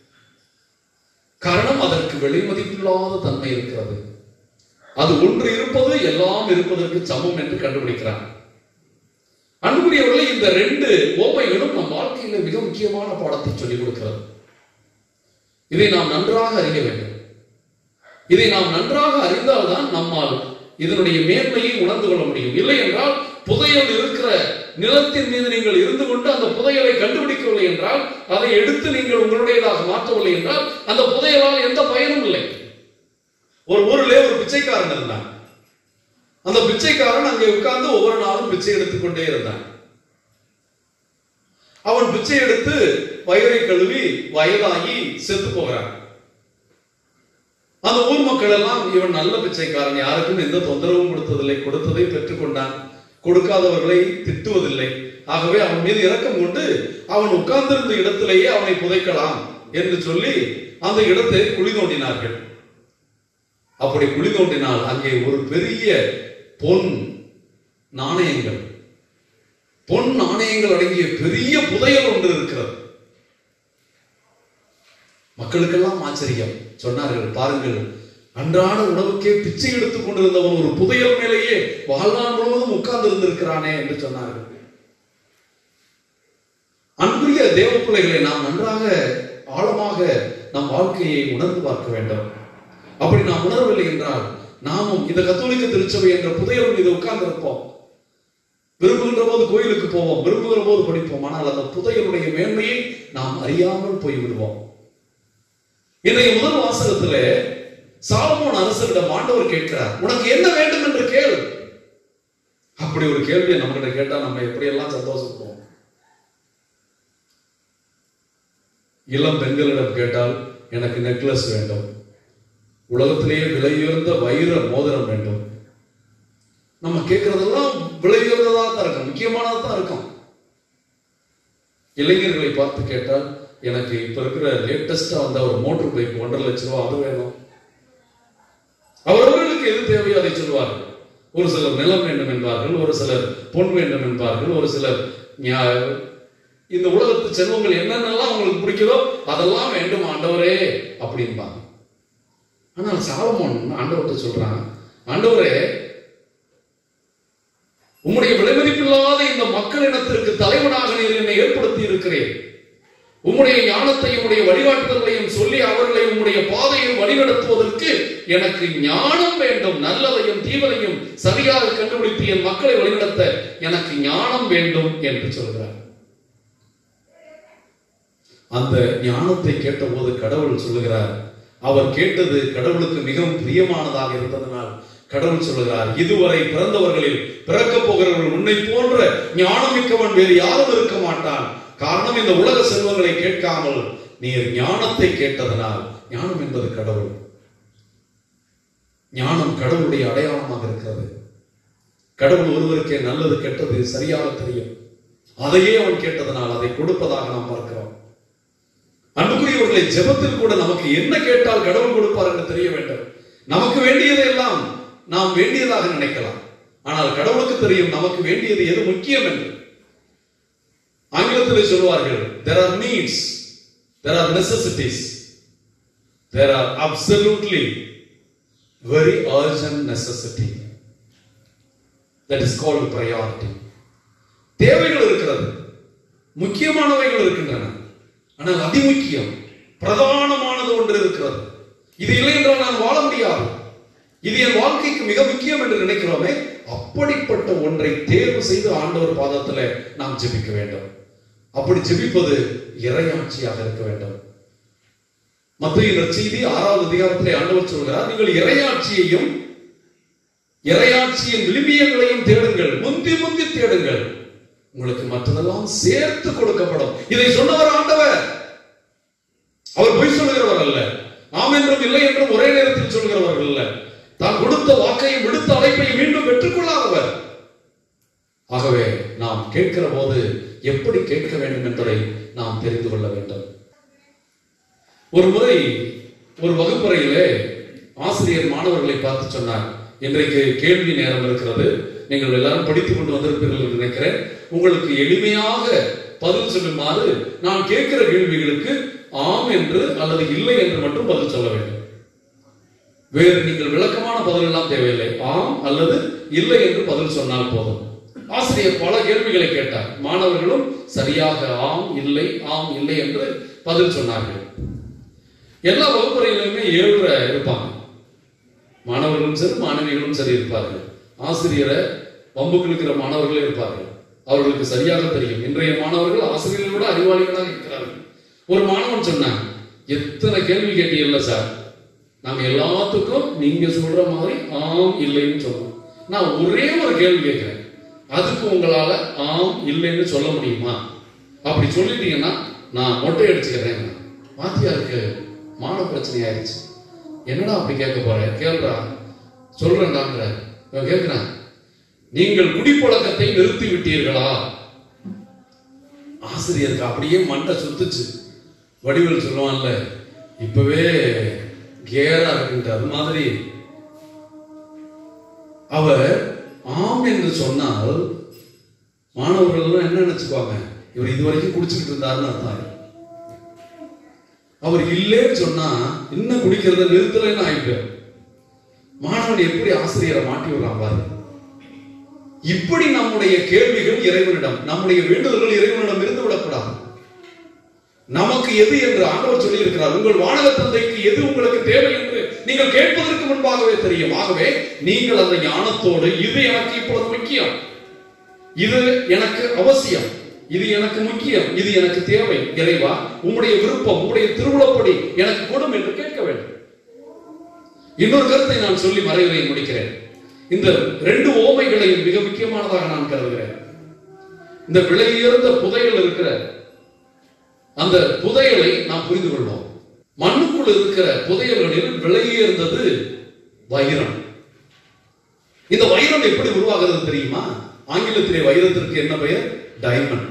காரணம் அதற்கு விலை மதிப்பில்லாத தன்மை இருக்கிறது அது ஒன்று இருப்பது எல்லாம் இருப்பதற்கு சமம் என்று கண்டுபிடிக்கிறான் அன்புக்குரியவர்களே இந்த ரெண்டு ஓமைகளும் நம் வாழ்க்கையில மிக முக்கியமான பாடத்தை சொல்லிக் கொடுக்கிறது இதை நாம் நன்றாக அறிய வேண்டும் இதை நாம் நன்றாக அறிந்தால்தான் நம்மால் இதனுடைய மேன்மையை உணர்ந்து கொள்ள முடியும் இல்லை என்றால் புதையல் இருக்கிற நிலத்தின் மீது நீங்கள் இருந்து கொண்டு அந்த புதையலை கண்டுபிடிக்கவில்லை என்றால் அதை எடுத்து நீங்கள் உங்களுடையதாக மாற்றவில்லை என்றால் அந்த புதையலால் எந்த பயனும் இல்லை ஒரு ஊரிலே ஒரு பிச்சைக்காரன் இருந்தான் அந்த பிச்சைக்காரன் அங்கே உட்கார்ந்து ஒவ்வொரு நாளும் பிச்சை எடுத்துக்கொண்டே இருந்தான் அவன் பிச்சை எடுத்து வயிறை கழுவி வயதாகி செத்து போகிறான் அந்த ஊர் மக்கள் எல்லாம் இவன் நல்ல பிச்சைக்காரன் யாருக்கும் எந்த தொந்தரவும் கொடுத்ததில்லை கொடுத்ததை பெற்றுக்கொண்டான் கொடுக்காதவர்களை திட்டுவதில்லை ஆகவே அவன் மீது இரக்கம் கொண்டு அவன் உட்கார்ந்திருந்த இடத்திலேயே அவனை புதைக்கலாம் என்று சொல்லி அந்த இடத்தை குழி தோண்டினார்கள் அப்படி குழி தோண்டினால் அங்கே ஒரு பெரிய பொன் நாணயங்கள் பொன் நாணயங்கள் அடங்கிய பெரிய புதையல் ஒன்று இருக்கிறது மக்களுக்கெல்லாம் ஆச்சரியம் சொன்னார்கள் பாருங்கள் அன்றாட உணவுக்கே பிச்சை எடுத்துக் கொண்டிருந்தவன் ஒரு புதையல் மேலேயே வாழ்நாள் முழுவதும் உட்கார்ந்து இருந்திருக்கிறானே என்று சொன்னார்கள் அன்புரிய தேவ பிள்ளைகளை நாம் நன்றாக ஆழமாக நம் வாழ்க்கையை உணர்ந்து பார்க்க வேண்டும் அப்படி நாம் உணரவில்லை என்றால் நாமும் இந்த கத்தோலிக்க திருச்சபை என்ற புதையல் மீது உட்கார்ந்து இருப்போம் விரும்புகின்ற போது கோயிலுக்கு போவோம் விரும்புகிற போது படிப்போம் ஆனால் அந்த புதையலுடைய மேன்மையை நாம் அறியாமல் போய்விடுவோம் இன்றைய முதல் வாசகத்திலே சாலமோன் அரசரிடம் ஆண்டவர் கேட்கிறார் உனக்கு என்ன வேண்டும் என்று கேள் அப்படி ஒரு கேள்வியை நம்ம கிட்ட கேட்டா நம்ம எப்படியெல்லாம் சந்தோஷப்படுவோம் இளம் பெண்களிடம் கேட்டால் எனக்கு நெக்லஸ் வேண்டும் உலகத்திலேயே விலையுயர்ந்த வைர மோதிரம் வேண்டும் நம்ம கேட்கறதெல்லாம் விலையுயர்ந்ததா தான் இருக்கும் முக்கியமானதா தான் இருக்கும் இளைஞர்களை பார்த்து கேட்டால் எனக்கு இப்ப இருக்கிற லேட்டஸ்டா வந்த ஒரு மோட்டர் பைக் ஒன்றரை லட்சம் ரூபாய் அது வேணும் அவரவர்களுக்கு எது தேவையோ அதை சொல்வார்கள் ஒரு சிலர் நிலம் வேண்டும் என்பார்கள் ஒரு சிலர் பொன் வேண்டும் என்பார்கள் ஒரு சிலர் ஞா- இந்த உலகத்து செல்வங்கள் என்னென்னலாம் உங்களுக்கு பிடிக்குதோ அதெல்லாம் வேண்டும் ஆண்டவரே அப்படின்பாங்க ஆனால் சாலமோன் ஆண்டவர்கிட்ட சொல்றான் ஆண்டவரே உம்முடைய விலைமதிப்பில்லாத இந்த மக்கள் இனத்திற்கு தலைவனாக நீர் என்னை ஏற்படுத்தி இருக்கிறேன் உம்முடைய ஞானத்தையும் உம்முடைய வழிகாட்டுதல்களையும் சொல்லி அவர்களை உம்முடைய பாதையில் வழிநடத்துவதற்கு எனக்கு ஞானம் வேண்டும் நல்லதையும் தீவனையும் சரியாக கண்டுபிடித்து என் மக்களை வழிநடத்த எனக்கு ஞானம் வேண்டும் என்று சொல்கிறார் அந்த ஞானத்தை கேட்டபோது கடவுள் சொல்லுகிறார் அவர் கேட்டது கடவுளுக்கு மிகவும் பிரியமானதாக இருந்ததனால் கடவுள் சொல்லுகிறார் இதுவரை பிறந்தவர்களில் பிறக்கப் போகிறவர்கள் உன்னை போன்ற ஞானமிக்கவன் வேறு யாரும் இருக்க மாட்டான் காரணம் இந்த உலக செல்வங்களை கேட்காமல் நீர் ஞானத்தை கேட்டதனால் ஞானம் என்பது கடவுள் ஞானம் கடவுளுடைய அடையாளமாக இருக்கிறது கடவுள் ஒருவருக்கே நல்லது கெட்டது சரியாக தெரியும் அதையே அவன் கேட்டதனால் அதை கொடுப்பதாக நாம் பார்க்கிறோம் அன்புக்குரியவர்களை ஜெபத்தில் கூட நமக்கு என்ன கேட்டால் கடவுள் கொடுப்பார் என்று தெரிய வேண்டும் நமக்கு வேண்டியதை எல்லாம் நாம் வேண்டியதாக நினைக்கலாம் ஆனால் கடவுளுக்கு தெரியும் நமக்கு வேண்டியது எது முக்கியம் என்று ஆங்கிலத்தில் சொல்வார்கள் there are needs there are necessities there are absolutely very urgent necessity that is called priority தேவைகள் இருக்கிறது முக்கியமானவைகள் இருக்கின்றன ஆனால் அதிமுக்கியம் பிரதானமானது ஒன்று இருக்கிறது இது இல்லை என்றால் நான் வாழ முடியாது இது என் வாழ்க்கைக்கு மிக முக்கியம் என்று நினைக்கிறோமே அப்படிப்பட்ட ஒன்றை தேர்வு செய்து ஆண்டவர் பாதத்துல நாம் ஜெபிக்க வேண்டும் அப்படி ஜெபிப்பது இறையாட்சியாக இருக்க வேண்டும் மத்திய நற்செய்தி ஆறாவது அதிகாரத்திலே ஆண்டவர் சொல்கிறார் நீங்கள் இறையாட்சியையும் இறையாட்சியின் விளிம்பியங்களையும் தேடுங்கள் முந்தி முந்தி தேடுங்கள் உங்களுக்கு மற்றதெல்லாம் சேர்த்து கொடுக்கப்படும் இதை சொன்னவர் ஆண்டவர் அவர் பொய் சொல்கிறவர் அல்ல ஆம் என்றும் இல்லை என்றும் ஒரே நேரத்தில் சொல்கிறவர் அல்ல தான் கொடுத்த வாக்கையும் விடுத்த அழைப்பையும் மீண்டும் பெற்றுக்கொள்ளாதவர் ஆகவே நாம் கேட்கிற போது எப்படி கேட்க வேண்டும் என்பதை நாம் தெரிந்து கொள்ள வேண்டும் ஒரு முறை ஒரு வகுப்பறையிலே ஆசிரியர் மாணவர்களை பார்த்து சொன்னார் இன்றைக்கு கேள்வி நேரம் இருக்கிறது நீங்கள் எல்லாரும் படித்துக் கொண்டு வந்திருப்பீர்கள் என்று நினைக்கிறேன் உங்களுக்கு எளிமையாக பதில் சொல்லுமாறு நான் கேட்கிற கேள்விகளுக்கு ஆம் என்று அல்லது இல்லை என்று மட்டும் பதில் சொல்ல வேண்டும் வேறு நீங்கள் விளக்கமான பதில் எல்லாம் தேவையில்லை ஆம் அல்லது இல்லை என்று பதில் சொன்னால் போதும் ஆசிரியர் பல கேள்விகளை கேட்டார் மாணவர்களும் சரியாக ஆம் இல்லை ஆம் இல்லை என்று பதில் சொன்னார்கள் எல்லா வகுப்பறையிலுமே ஏழரை இருப்பாங்க மாணவர்களும் சரி மாணவிகளும் சரி இருப்பார்கள் ஆசிரியரை வம்புக்கு இருக்கிற மாணவர்களும் இருப்பார்கள் அவர்களுக்கு சரியாக தெரியும் இன்றைய மாணவர்கள் ஆசிரியர்களை விட அறிவாளிகளாக இருக்கிறார்கள் ஒரு மாணவன் சொன்னான் எத்தனை கேள்வி கேட்டீங்கல்ல சார் நாங்க எல்லாத்துக்கும் நீங்க சொல்ற மாதிரி ஆம் இல்லைன்னு சொல்றோம் நான் ஒரே ஒரு கேள்வி கேட்கிறேன் அதுக்கு உங்களால ஆம் இல்லைன்னு சொல்ல முடியுமா அப்படி சொல்லிட்டீங்கன்னா நான் மொட்டை அடிச்சுக்கிறேன் வாத்தியாருக்கு மான பிரச்சனை ஆயிடுச்சு என்னடா அப்படி கேட்க போற கேள்றா சொல்றேன்டாங்கிற இவன் கேட்கிறான் நீங்கள் குடிப்பழக்கத்தை நிறுத்தி விட்டீர்களா ஆசிரியருக்கு அப்படியே மண்டை சுத்துச்சு வடிவேல் சொல்லுவான்ல இப்பவே கேரா இருக்குன்ட்டு அது மாதிரி அவர் ஆம் என்று சொன்னால் மாணவர்கள் எல்லாம் என்ன நினைச்சுக்குவாங்க இவர் இதுவரைக்கும் குடிச்சுக்கிட்டு இருந்தாருன்னு அர்த்தம் அவர் இல்லைன்னு சொன்னா இன்னும் குடிக்கிறத நிறுத்தலைன்னு ஆயிட்டு மாணவன் எப்படி ஆசிரியரை மாட்டி விடுறான் பாரு இப்படி நம்முடைய கேள்விகள் இறைவனிடம் நம்முடைய வேண்டுதல்கள் இறைவனிடம் இருந்து விடக்கூடாது நமக்கு எது என்று ஆண்டவர் சொல்லி இருக்கிறார் உங்கள் வானக தந்தைக்கு எது உங்களுக்கு தேவை என்று நீங்கள் கேட்பதற்கு முன்பாகவே தெரியும் ஆகவே நீங்கள் அந்த ஞானத்தோடு இது எனக்கு இப்பொழுது முக்கியம் இது எனக்கு அவசியம் இது எனக்கு முக்கியம் இது எனக்கு தேவை இறைவா உம்முடைய விருப்பம் உம்முடைய திருவிழப்படி எனக்கு கொடும் என்று கேட்க வேண்டும் இன்னொரு கருத்தை நான் சொல்லி மறைவுரை முடிக்கிறேன் இந்த ரெண்டு ஓமைகளையும் மிக முக்கியமானதாக நான் கருதுகிறேன் இந்த விலையுயர்ந்த புதையல் இருக்கிற அந்த புதையலை நாம் புரிந்து கொள்வோம் மண்ணுக்குள் இருக்கிற புதையல்களில் விலையுயர்ந்தது வைரம் இந்த வைரம் எப்படி உருவாகிறது தெரியுமா ஆங்கிலத்திலே வைரத்திற்கு என்ன பெயர் டைமண்ட்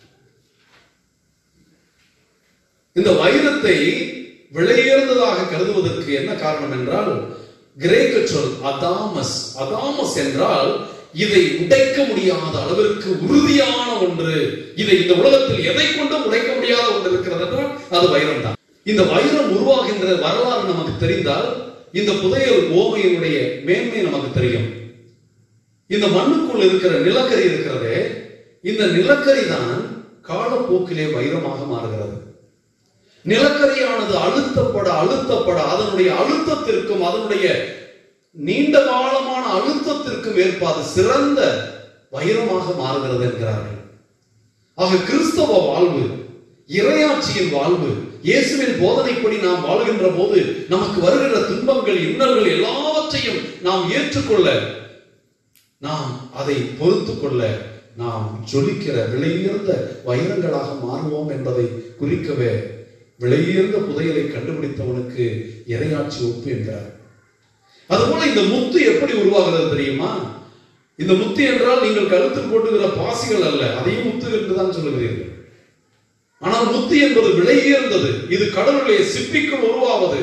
இந்த வைரத்தை விலையுயர்ந்ததாக கருதுவதற்கு என்ன காரணம் என்றால் கிரேக்க சொல் அதாமஸ் அதாமஸ் என்றால் இதை உடைக்க முடியாத அளவிற்கு உறுதியான ஒன்று இதை இந்த உலகத்தில் எதை கொண்டும் உடைக்க முடியாத ஒன்று இருக்கிறது என்றால் அது வைரம் தான் இந்த வைரம் உருவாகின்ற வரலாறு நமக்கு தெரிந்தால் இந்த புதையல் ஓமையினுடைய மேன்மை நமக்கு தெரியும் இந்த மண்ணுக்குள் இருக்கிற நிலக்கரி இருக்கிறதே இந்த நிலக்கரி தான் காலப்போக்கிலே வைரமாக மாறுகிறது நிலக்கரியானது அழுத்தப்பட அழுத்தப்பட அதனுடைய அழுத்தத்திற்கும் அதனுடைய நீண்ட காலமான அழுத்தத்திற்கும் ஏற்ப அது சிறந்த வைரமாக மாறுகிறது என்கிறார்கள் ஆக கிறிஸ்தவ வாழ்வு இறையாட்சியின் வாழ்வு இயேசுவின் போதனைப்படி நாம் வாழ்கின்ற போது நமக்கு வருகிற துன்பங்கள் இன்னல்கள் எல்லாவற்றையும் நாம் ஏற்றுக்கொள்ள நாம் அதை பொறுத்து கொள்ள நாம் ஜொலிக்கிற விலையுயர்ந்த வைரங்களாக மாறுவோம் என்பதை குறிக்கவே விலையுயர்ந்த புதையலை கண்டுபிடித்தவனுக்கு இறையாட்சி ஒப்பு என்கிறார் அதுபோல இந்த முத்து எப்படி உருவாகிறது தெரியுமா இந்த முத்து என்றால் நீங்கள் கழுத்தில் போட்டுகிற பாசிகள் அல்ல அதையும் முத்து என்றுதான் சொல்லுகிறீர்கள் ஆனால் முத்து என்பது விலையுயர்ந்தது இது கடவுளே சிப்பிக்குள் உருவாவது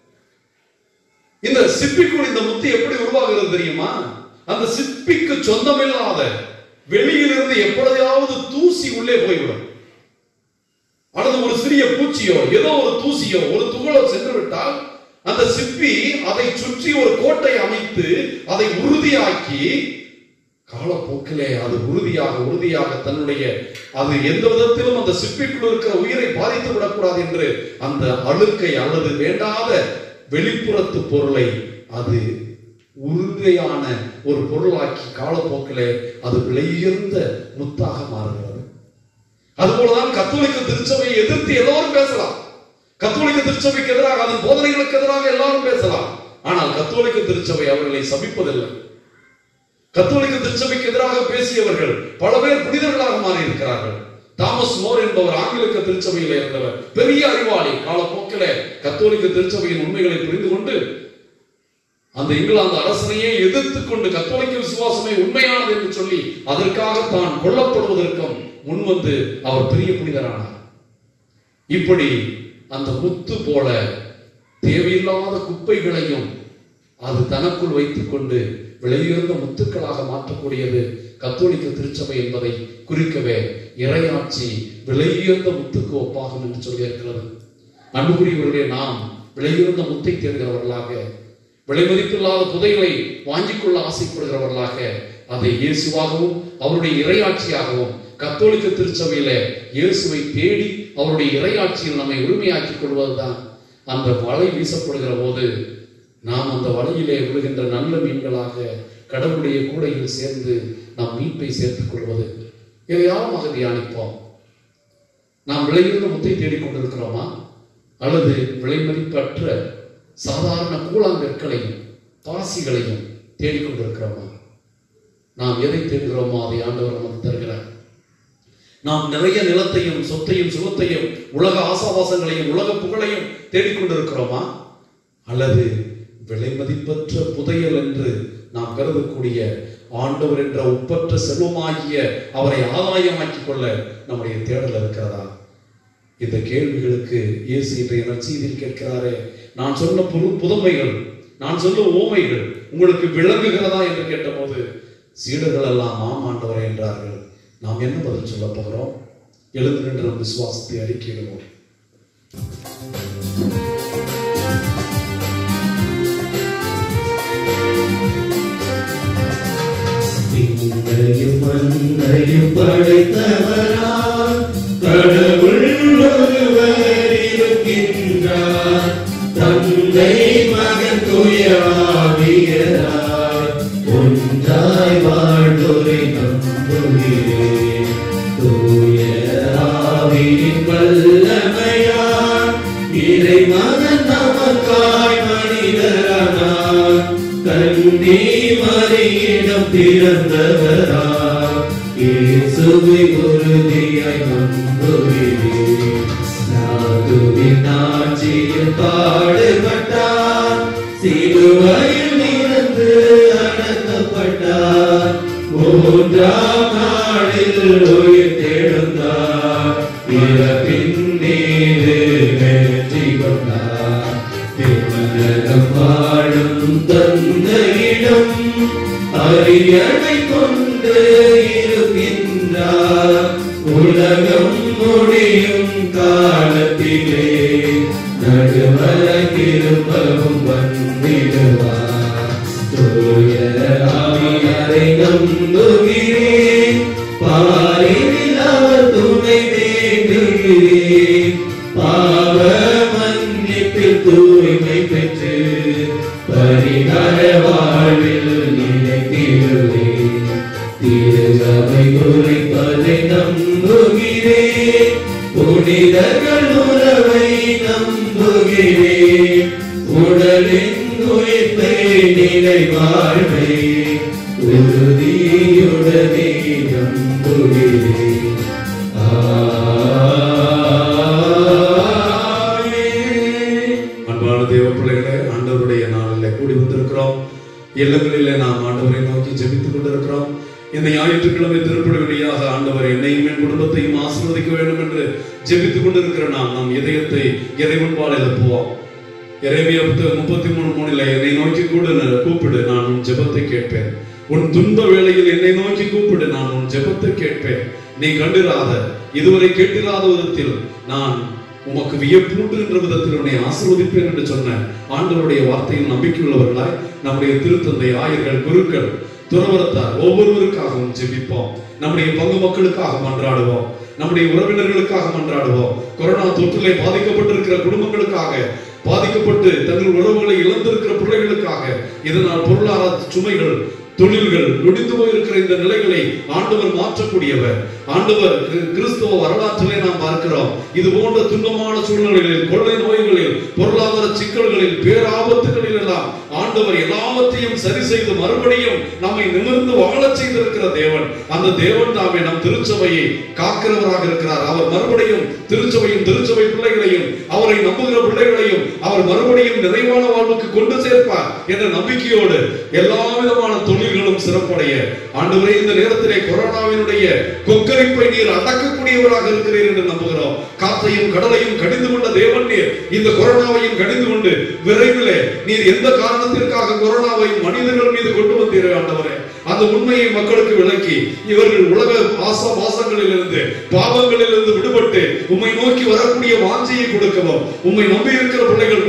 இந்த சிப்பிக்குள் இந்த முத்து எப்படி உருவாகிறது தெரியுமா அந்த சிப்பிக்கு சொந்தமில்லாத வெளியிலிருந்து எப்பொழுதாவது தூசி உள்ளே போய்விடும் அல்லது ஒரு சிறிய பூச்சியோ ஏதோ ஒரு தூசியோ ஒரு துகளோ சென்று விட்டால் அந்த சிப்பி அதை சுற்றி ஒரு கோட்டை அமைத்து அதை உறுதியாக்கி காலப்போக்கிலே அது உறுதியாக உறுதியாக தன்னுடைய அது எந்த விதத்திலும் அந்த சிப்பிக்குள் இருக்கிற உயிரை பாதித்து விடக்கூடாது என்று அந்த அழுக்கை அல்லது வேண்டாத வெளிப்புறத்து பொருளை அது உறுதியான ஒரு பொருளாக்கி காலப்போக்கிலே அது விலையுயர்ந்த முத்தாக மாறுகிறது அதுபோலதான் கத்தோலிக்க திருச்சபையை எதிர்த்து எல்லோரும் பேசலாம் கத்தோலிக்க திருச்சபைக்கு எதிராக அதன் போதனைகளுக்கு எதிராக எல்லாரும் பேசலாம் ஆனால் கத்தோலிக்க திருச்சபை அவர்களை சபிப்பதில்லை கத்தோலிக்க திருச்சபைக்கு எதிராக பேசியவர்கள் பல பேர் புனிதர்களாக மாறி இருக்கிறார்கள் தாமஸ் மோர் என்பவர் ஆங்கிலிக்க திருச்சபையில் இருந்தவர் பெரிய அறிவாளி காலப்போக்கில கத்தோலிக்க திருச்சபையின் உண்மைகளை புரிந்து கொண்டு அந்த இங்கிலாந்து அரசனையே எதிர்த்து கொண்டு கத்தோலிக்க விசுவாசமே உண்மையானது என்று சொல்லி அதற்காக தான் கொல்லப்படுவதற்கும் முன்வந்து அவர் பெரிய புனிதரானார் இப்படி அந்த முத்து போல தேவையில்லாத குப்பைகளையும் அது தனக்குள் வைத்துக் கொண்டு விலையுயர்ந்த முத்துக்களாக மாற்றக்கூடியது கத்தோலிக்க திருச்சபை என்பதை குறிக்கவே இறையாட்சி விலையுயர்ந்த முத்துக்கு ஒப்பாகும் என்று சொல்லியிருக்கிறது அன்புக்குரியவர்களே நாம் விலையுயர்ந்த முத்தை தேடுகிறவர்களாக விலை மதிப்பில்லாத புதைகளை வாங்கிக் கொள்ள ஆசைப்படுகிறவர்களாக அதை இயேசுவாகவும் அவருடைய இறையாட்சியாகவும் கத்தோலிக்க திருச்சபையில இயேசுவை தேடி அவருடைய இறையாட்சியில் நம்மை உரிமையாக்கிக் கொள்வதுதான் அந்த வலை வீசப்படுகிற போது நாம் அந்த வலையிலே விழுகின்ற நல்ல மீன்களாக கடவுளுடைய கூடையில் சேர்ந்து நாம் மீட்பை சேர்த்துக் கொள்வது இதை யாருமாக தியானிப்போம் நாம் விலையுள்ள முத்தை தேடிக் கொண்டிருக்கிறோமா அல்லது விலைமதிப்பற்ற சாதாரண கூழாங்கற்களையும் பாசிகளையும் தேடிக்கொண்டிருக்கிறோமா நாம் எதை தேடுகிறோமோ அதை ஆண்டவர் நமக்கு தருகிறார் நாம் நிறைய நிலத்தையும் சொத்தையும் சுகத்தையும் உலக ஆசாவாசங்களையும் உலக புகழையும் தேடிக்கொண்டிருக்கிறோமா அல்லது விலை மதிப்பற்ற புதையல் என்று நாம் கருதக்கூடிய ஆண்டவர் என்ற ஒப்பற்ற செல்வமாகிய அவரை ஆதாயமாக்கிக் கொள்ள நம்முடைய தேடல் இருக்கிறதா இந்த கேள்விகளுக்கு இயேசு இன்றைய நற்செய்தியில் கேட்கிறாரே நான் சொன்ன புது புதுமைகள் நான் சொன்ன ஓமைகள் உங்களுக்கு விளங்குகிறதா என்று கேட்டபோது சீடர்கள் எல்லாம் ஆம் ஆண்டவரே என்றார்கள் நாம் என்ன பதில் சொல்ல போகிறோம் எழுந்து நின்று நம் விசுவாசத்தை அறிக்கையிடுவோம் விண்ணையும் மண்ணையும் படைத்தவரா கடவுள் ஒருவர் இருக்கின்றார் தந்தை மகன் துயராவியராய் ஒன்றாய் வாழ்வோரை நம்புகிறேன் தூய ஆவியின் வல்லமையால் இறை மகன் நமக்காய் மனிதரானார் கண்ணி மறியிடம் பிறந்தவரா இயேசுவை உறுதியாய் நம்புகிறேன் நாதுவின் ஆட்சியில் பாடுபட்டார் சிலுவையில் இருந்து அடக்கப்பட்டார் மூன்றாம் நாளில் உயிர் தெழுந்தார் இறப்பின் மீது வெற்றி கொண்டார் திருமணம் வாழும் தந்தையிடம் அரியணை கொண்டு இருக்கின்றார் உலகம் முடியும் காலத்திலே நடுவர திரும்பவும் வந்திடுவார் தூய ஆவியரை நம்புகிறேன் பாரில் அவர் துணை வேண்டுகிறேன் பாவ மன்னிப்பில் தூய்மை பெற்று பரிகார வாழ்வில் நினைத்திடுவேன் திருகவை உரைப்பதை நம்புகிறேன் புனிதர்கள் உறவை நம்புகிறேன் உடலின் உயிர்ப்பை நிலை வாழ்வை உறுதியுடனே நம்புகிறேன் ஆமென். அன்பான தேவ பிள்ளைகளே ஆண்டவருடைய நாளில் கூடி வந்திருக்கிறோம் இல்லங்களிலே நாம் ஆண்டவரை நோக்கி ஜெபித்துக் கொண்டிருக்கிறோம் இந்த ஞாயிற்றுக்கிழமை திருப்படி வழியாக ஆண்டவர் என்னையும் என் குடும்பத்தையும் ஆசீர்வதிக்க வேண்டும் என்று ஜெபித்துக் கொண்டிருக்கிற நாம் நம் இதயத்தை இறைவன்பால் எழுப்புவோம் இறைமைய முப்பத்தி மூணு மூணில் என்னை நோக்கி கூட கூப்பிடு நான் உன் ஜெபத்தை கேட்பேன் உன் துன்ப வேளையில் என்னை நோக்கி கூப்பிடு நான் உன் ஜெபத்தை கேட்பேன் நீ கண்டிராத இதுவரை கேட்டிராத விதத்தில் நான் உமக்கு வியப்பூட்டுகின்ற விதத்தில் உன்னை ஆசீர்வதிப்பேன் என்று சொன்ன ஆண்டவருடைய வார்த்தையில் நம்பிக்கையுள்ளவர்களாய் நம்முடைய திருத்தந்தை ஆயர்கள் குருக்கள் துறவரத்தார் ஒவ்வொருவருக்காகவும் ஜெபிப்போம் நம்முடைய பங்கு மக்களுக்காக மன்றாடுவோம் நம்முடைய உறவினர்களுக்காக மன்றாடுவோம் கொரோனா தொற்றிலே பாதிக்கப்பட்டிருக்கிற குடும்பங்களுக்காக பாதிக்கப்பட்டு தங்கள் உறவுகளை இழந்திருக்கிற பிள்ளைகளுக்காக இதனால் பொருளாதார சுமைகள் தொழில்கள் நொடிந்து போயிருக்கிற இந்த நிலைகளை ஆண்டவர் மாற்றக்கூடியவர் ஆண்டவர் கிறிஸ்துவ கிறிஸ்துவ வரலாற்றிலே நாம் பார்க்கிறோம் இது போன்ற துன்பமான சூழ்நிலைகளில் கொள்ளை நோய்களில் பொருளாதார சிக்கல்களில் பேராபத்துகளில் எல்லாம் ஆண்டவர் எல்லாவற்றையும் சரி செய்து மறுபடியும் நம்மை நிமிர்ந்து வாழச் செய்திருக்கிற தேவன் அந்த தேவன் தாமே நம் திருச்சபையை காக்கிறவராக இருக்கிறார் அவர் மறுபடியும் திருச்சபையும் திருச்சபை பிள்ளைகளையும் அவரை நம்புகிற பிள்ளைகளையும் அவர் மறுபடியும் நிறைவான வாழ்வுக்கு கொண்டு சேர்ப்பார் என்ற நம்பிக்கையோடு எல்லா விதமான தொழில்களும் சிறப்படைய ஆண்டவரே இந்த நேரத்திலே கொரோனாவினுடைய கொக்கரிப்பை நீர் அடக்கக்கூடியவராக இருக்கிறீர் என்று நம்புகிறோம் காற்றையும் கடலையும் கடிந்து கொண்ட தேவன் நீர் இந்த கொரோனாவையும் கடிந்து கொண்டு விரைவிலே நீர் எந்த காரணத்திற்காக கொரோனாவை மனிதர்கள் மீது கொண்டு வந்தீர்கள் ஆண்டவரே அந்த உண்மையை மக்களுக்கு விளக்கி இவர்கள் உலக ஆச வாசங்களில் இருந்து பாவங்களில் இருந்து விடுபட்டு உம்மை நோக்கி வரக்கூடிய வாஞ்சையை கொடுக்கவும் உம்மை நம்பி இருக்கிற பிள்ளைகள் முழு விடுதலை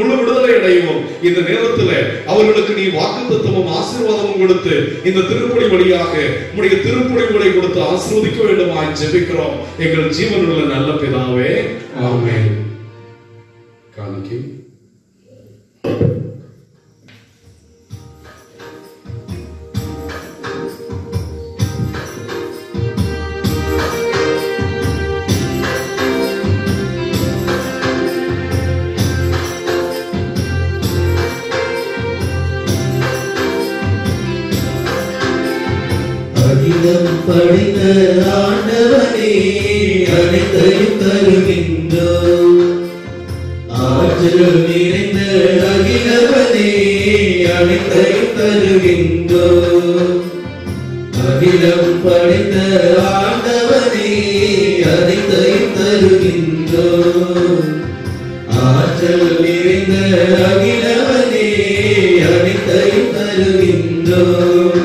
விடுதலை அடையவும் இந்த நேரத்துல அவர்களுக்கு நீ வாக்குத்தத்தமும் ஆசீர்வாதமும் கொடுத்து இந்த திருப்பணி வழியாக உடைய திருப்பணிகளை கொடுத்து ஆசீர்வதிக்க வேண்டுமாய் ஜெபிக்கிறோம் எங்கள் ஜீவனுள்ள நல்ல பிதாவே ஆமென் காணிக்கை அகிலம் படைத்த ஆண்டவனே அனைத்தையும் தருகின்றோம் ஆற்றல் நிறைந்த அகிலவனே அனைத்தையும் தருகின்றோம் அகிலம் படைத்த ஆண்டவனே அனைத்தையும் தருகின்றோம் ஆற்றல் நிறைந்த அகிலவனே அனைத்தையும் தருகின்றோம்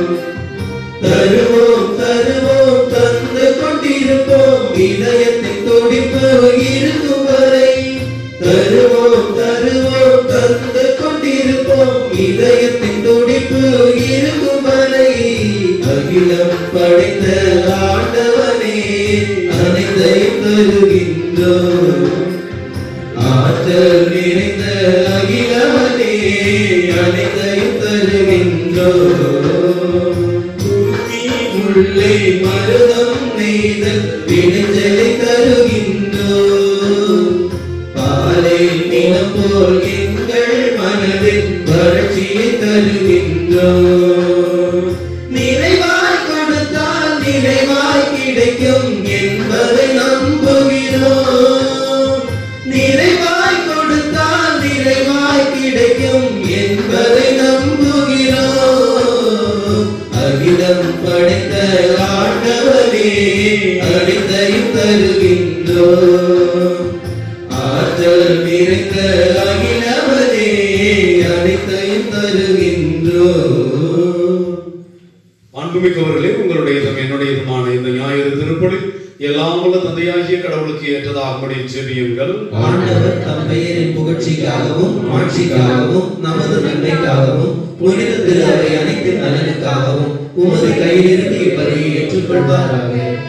தருவோம் தருவோம் தந்து கொண்டிருப்போம் இதயத்தின் துடிப்பு இருக்கும் வரை தருவோம் தருவோம் தந்து கொண்டிருப்போம் இதயத்தின் துடிப்பு இருக்கும் வரை அகிலம் படைத்த ஆண்டவனே அனைத்தையும் தருகின்றோம் ஆற்றல் நிறைந்த அகிலவனே அனைத்தையும் தருகின்றோம் பூமி உள்ளே மருதம் நெய்தல் விளைச்சலை தருகின்றோம் பாலை நிலம் போல் எங்கள் மனதில் வறட்சியை தருகின்றோம் நிறைவாய் கொடுத்தால் நிறைவாய் கிடைக்கும் என்பதை நம்புகிறோம் நிறைவாய் கொடுத்தால் நிறைவாய் கிடைக்கும் என்பதை நம்புகிறோம் அகிலம் படைத்த ஆண்டவரே அனைத்தையும் தருகின்றோம் ஆற்றல் நிறைந்த அகிலவரே அனைத்தையும் தருகின்றோம் அன்புமிக்கவர்களே உங்களுடையதும் என்னுடையதுமான இந்த ஞாயிறு திருப்பலி எல்லாம் உள்ள தந்தையாகிய கடவுளுக்கு ஏற்றதாகும்படி ஜெபியுங்கள் ஆண்டவர் தம் பெயரின் புகழ்ச்சிக்காகவும் ஆட்சிக்காகவும் நமது நன்மைக்காகவும் புனித திரு அவை அனைத்து நலனுக்காகவும் உமது கையிலிருந்து இப்பதியை ஏற்றுக்கொள்வாராக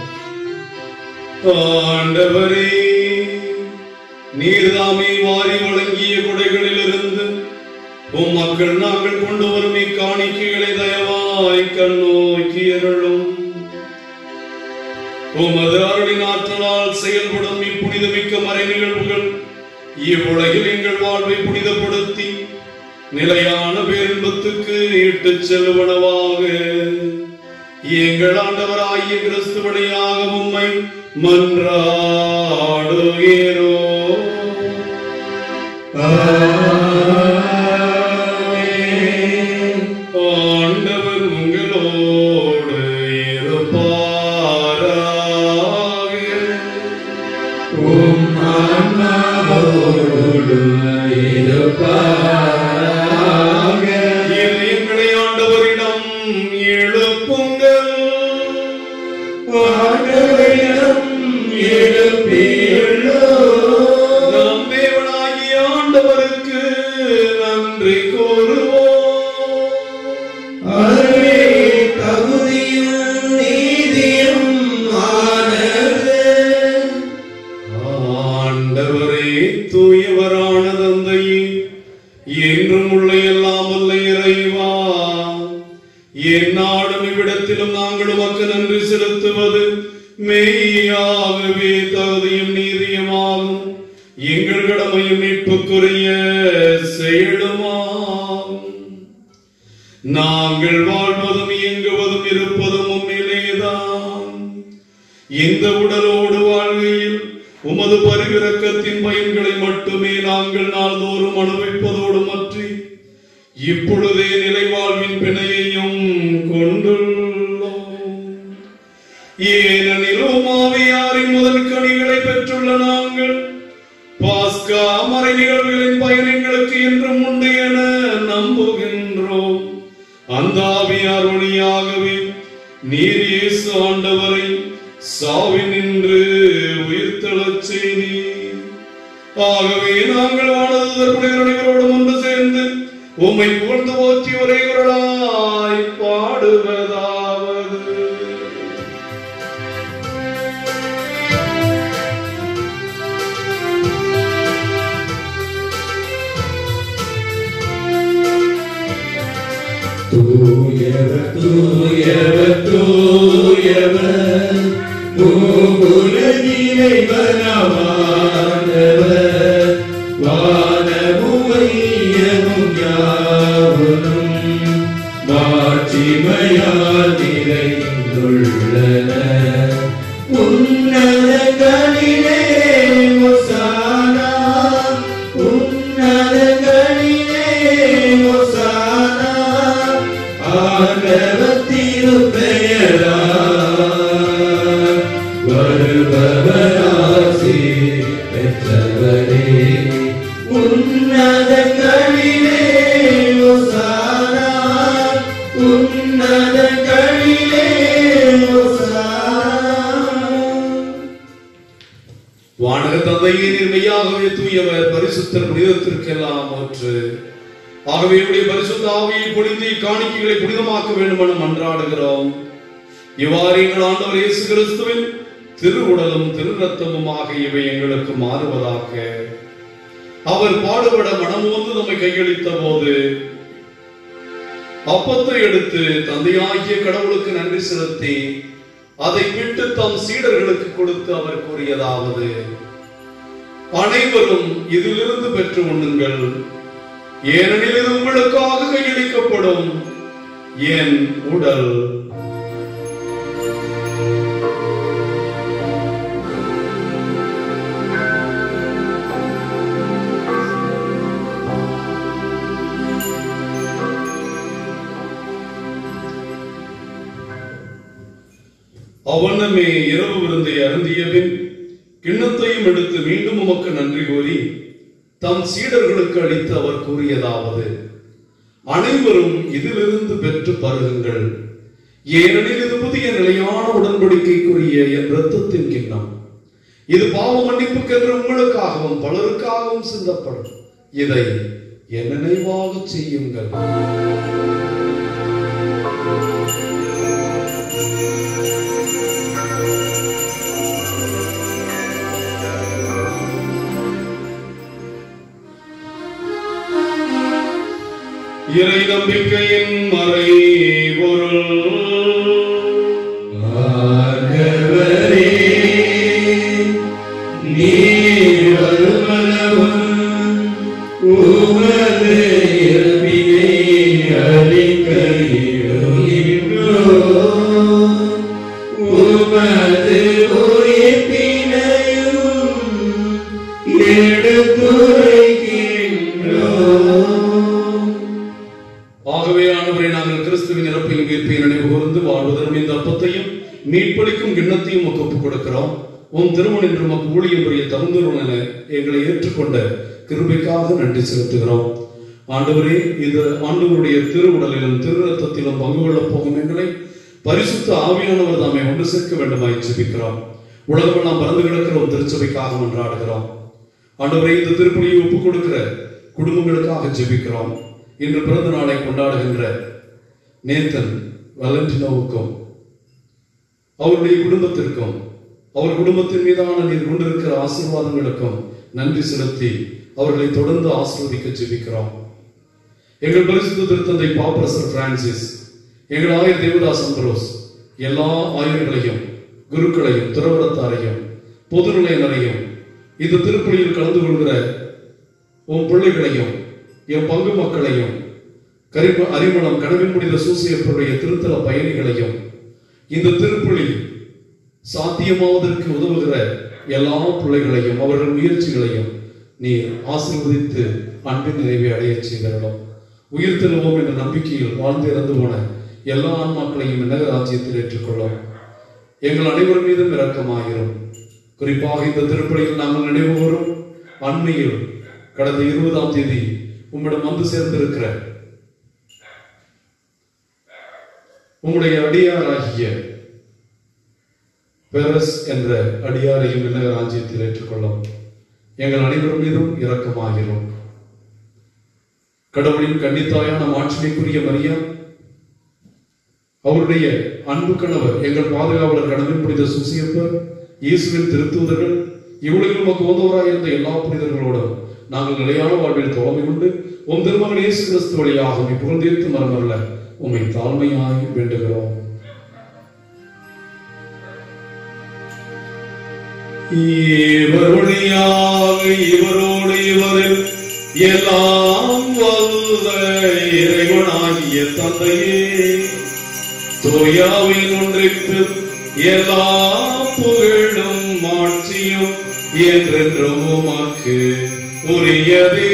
ஆண்டவரே நீர்தாமே வாரி வழங்கிய கொடைகளிலிருந்து உம் மக்கள் நாங்கள் கொண்டு வரும் இக்காணிக்கைகளை தயவாய் கண்ணோக்கி அருளும் உமது அருளின் ஆற்றலால் செயல்படும் இப்புனிதமிக்க மறை நிகழ்வுகள் இவ்வுலகில் எங்கள் வாழ்வை புனிதப்படுத்தி நிலையான பேரின்பத்துக்கு இட்டுச் செல்வனவாக எங்கள் ஆண்டவராகிய கிறிஸ்து வழியாக உம்மை மன்றாடுகிறோ ஆண்டவர் உங்களோடு இருப்பாராக உம் ஆன்மாவோடு இருப்பாராக. இதயங்களை ஆண்டவரிடம் எழுப்புங்கள் ஆண்டவரிடம் எழுப்பியுள்ளோம். நம் தேவனாகிய ஆண்டவருக்கு நன்றி கூறுவோம் அதுவே தகுதியும் நீதியும் ஆனது. ஆண்டவரே தூயவரான தந்தையே என்றும் உள்ள எல்லாம் வல்ல இறைவா எந்நாடும் இவ்விடத்திலும் நாங்கள் உமக்கு நன்றி செலுத்துவது மெய்யாகவே தகுதியும் நீதியுமாகும் எங்கள் கடமையும் மீட்புக்குரிய செயலுமாகும் நாங்கள் வாழ்வதும் இயங்குவதும் இருப்பதும் உண்மையிலேதான் இந்த உடலோடு வாழ்கையில் உமது பரிவிரக்கத்தின் பயன்களை மட்டுமே நாங்கள் நாள்தோறும் அனுபவிப்பதோடு மற்றி இப்பொழுதே நிலைவாழ்வின் பிணையையும் கொண்டுள்ளோம் ஏனெனில் உமாவியாரின் முதல் கனிகளை பெற்றுள்ள நாங்கள் பாஸ்கா மறை நிகழ்வுகளின் பயன் எங்களுக்கு என்றும் உண்டு என நம்புகின்றோம் அந்த ஆவியார் வழியாகவே நீர் இயேசு ஆண்டவரை சாவினின்று உயிர்த்தெழச் செய்தீர் ஆகவே நாங்கள் வானதூதர் புனிதர்களோடு ஒன்று சேர்ந்து உம்மை புகழ்ந்து போற்றி ஒரே குரலாய் பாடுவதாவது தூயவர் தூயவர் தூயவர் மூவுலகினை வனமானவர் வானமுமையமும் யாவனும் மாட்சிமையால் நிறைந்துள்ளன உன்னதங்களிலே ஒசானா உன்னதங்களிலே ஒசானா ஆண்டவர் திருப்பெயரா வருபவராசி பெற்றவரே உன்னதங்களிலே ஒசானா உன்னதங்களிலே ஒசானா வானக தந்தையே நீர் மெய்யாகவே தூயவர் பரிசுத்தர் புனிதத்திற்கெல்லாம் ஒற்று ஆகவே உடைய பரிசுத்த ஆவியை பொழிந்து காணிக்கைகளை புனிதமாக்க வேண்டும் என மன்றாடுகிறோம் இவ்வாறு எங்கள் ஆண்டவர் இயேசு கிறிஸ்துவின் திருவுடலும் திருநத்தமும் ஆகியவை எங்களுக்கு மாறுவதாக அவர் பாடுபட மனமோந்து நம்மை கையளித்த போது அப்பத்தை எடுத்து தந்தையாகிய கடவுளுக்கு நன்றி செலுத்தி அதை விட்டு தம் சீடர்களுக்கு கொடுத்து அவர் கூறியதாவது அனைவரும் இதிலிருந்து பெற்று உண்ணுங்கள் ஏனெனில் இது உங்களுக்காக கையளிக்கப்படும் என் உடல் அவனமே இரவு விருந்தை அருந்திய பின் கிண்ணத்தையும் எடுத்து மீண்டும் உமக்கு நன்றி கூறி தம் சீடர்களுக்கு அளித்து அவர் கூறியதாவது அனைவரும் இதிலிருந்து பெற்று பருகுங்கள் ஏனெனில் இது புதிய நிலையான உடன்படிக்கைக்குரிய என் இரத்தத்தின் கிண்ணம் இது பாவ மன்னிப்புக்கென்று உங்களுக்காகவும் பலருக்காகவும் சிந்தப்படும் இதை என் நினைவாக செய்யுங்கள் இறை நம்பிக்கையின் மறை பொருள் ஆண்டவரே, நீர் வருமளவும் உமது இறப்பினை அறிக்கையிடுகின்றோம். உமது உயிர்ப்பினையும் எடுத்துரைக்கின்றோம் ஆகவே ஆண்டவரை நாங்கள் கிறிஸ்துவின் இறப்பையும் உயிர்ப்பையும் நினைவு கூர்ந்து வாழ்வதற்கு இந்த அப்பத்தையும் மீட்பளிக்கும் கிண்ணத்தையும் உமக்கு ஒப்புக் கொடுக்கிறோம் உன் திருமணம் என்று உமக்கு ஊழியம் புரிய தகுந்தவர்கள் என எங்களை ஏற்றுக்கொண்ட கிருபைக்காக நன்றி செலுத்துகிறோம் ஆண்டவரே இது ஆண்டவருடைய திருவுடலிலும் திரு ரத்தத்திலும் பங்கு கொள்ளப் போகும் எங்களை பரிசுத்த ஆவியானவர் தாமே ஒன்று சேர்க்க வேண்டுமாய் ஜெபிக்கிறோம் உலகமெல்லாம் பறந்து கிடக்கிற ஒரு திருச்சபைக்காக மன்றாடுகிறோம் ஆண்டவரே இந்த திருப்பலியை ஒப்புக் கொடுக்கிற குடும்பங்களுக்காக ஜெபிக்கிறோம் இன்று பிறந்த நாளை கொண்டாடுகின்ற நேத்தன் வலண்டினோவுக்கும் அவருடைய குடும்பத்திற்கும் அவர் குடும்பத்தின் மீதான நீர் கொண்டிருக்கிற ஆசீர்வாதங்களுக்கும் நன்றி செலுத்தி அவர்களை தொடர்ந்து ஆசீர்வதிக்க ஜெபிக்கிறோம் எங்கள் பரிசுத்த திருத்தந்தை பாப்பரசர் பிரான்சிஸ் எங்கள் ஆயர் தேவதாஸ் அம்பரோஸ் எல்லா ஆயர்களையும் குருக்களையும் துறவரத்தாரையும் பொதுநிலையினரையும் இந்த திருப்பலியில் கலந்து கொள்கிற உன் பிள்ளைகளையும் என் பங்கு மக்களையும் கரிம அறிமணம் கனவின் புனித சூசியப்பருடைய திருத்தல பயணிகளையும் இந்த திருப்பலி சாத்தியமாவதற்கு உதவுகிற எல்லா பிள்ளைகளையும் அவர்கள் முயற்சிகளையும் நீர் ஆசீர்வதித்து அன்பின் நிறைவை அடையச் செய்தரணும் உயிர் திருவோம் என்ற நம்பிக்கையில் வாழ்ந்து இறந்து போன எல்லா ஆன்மாக்களையும் விண்ணக ராஜ்யத்தில் ஏற்றுக்கொள்ளும் எங்கள் அனைவர் மீதும் இரக்கமாயிரும் குறிப்பாக இந்த திருப்பலியில் நாங்கள் நினைவு கூறும் அண்மையில் கடந்த இருபதாம் தேதி உம்மிடம் வந்து சேர்ந்திருக்கிற உம்முடைய அடியாராகிய பெரஸ் என்ற அடியாரையும் விண்ணக ராஜ்யத்தில் ஏற்றுக்கொள்ளும் எங்கள் அனைவர் மீதும் இரக்கமாகிறோம் கடவுளின் கன்னித்தாயான மாட்சிமைக்குரிய மரியா அவருடைய அன்பு கணவர் எங்கள் பாதுகாவலர் கடவுளின் புனித சுசியப்பர் இயேசுவின் திருத்தூதர்கள் இவ்வுலகில் நமக்கு உதவராய் இருந்த எல்லா புனிதர்களோடும் நாங்கள் நிலையான வாழ்வில் தோழமை கொண்டு உம் திருமகன் இயேசு கிறிஸ்து வழியாக உம்மை புகழ்ந்தேத்து மரமல்ல உம்மை தாழ்மையாய் வேண்டுகிறோம் இவர் வழியாக இவரோடு இவரில் எல்லாம் வல்ல இறைவனாகிய தந்தையே தோயாவின் ஒன்றிற்கு எல்லா புகழும் மாட்சியும் என்றென்றும் உமக்கு உரியதே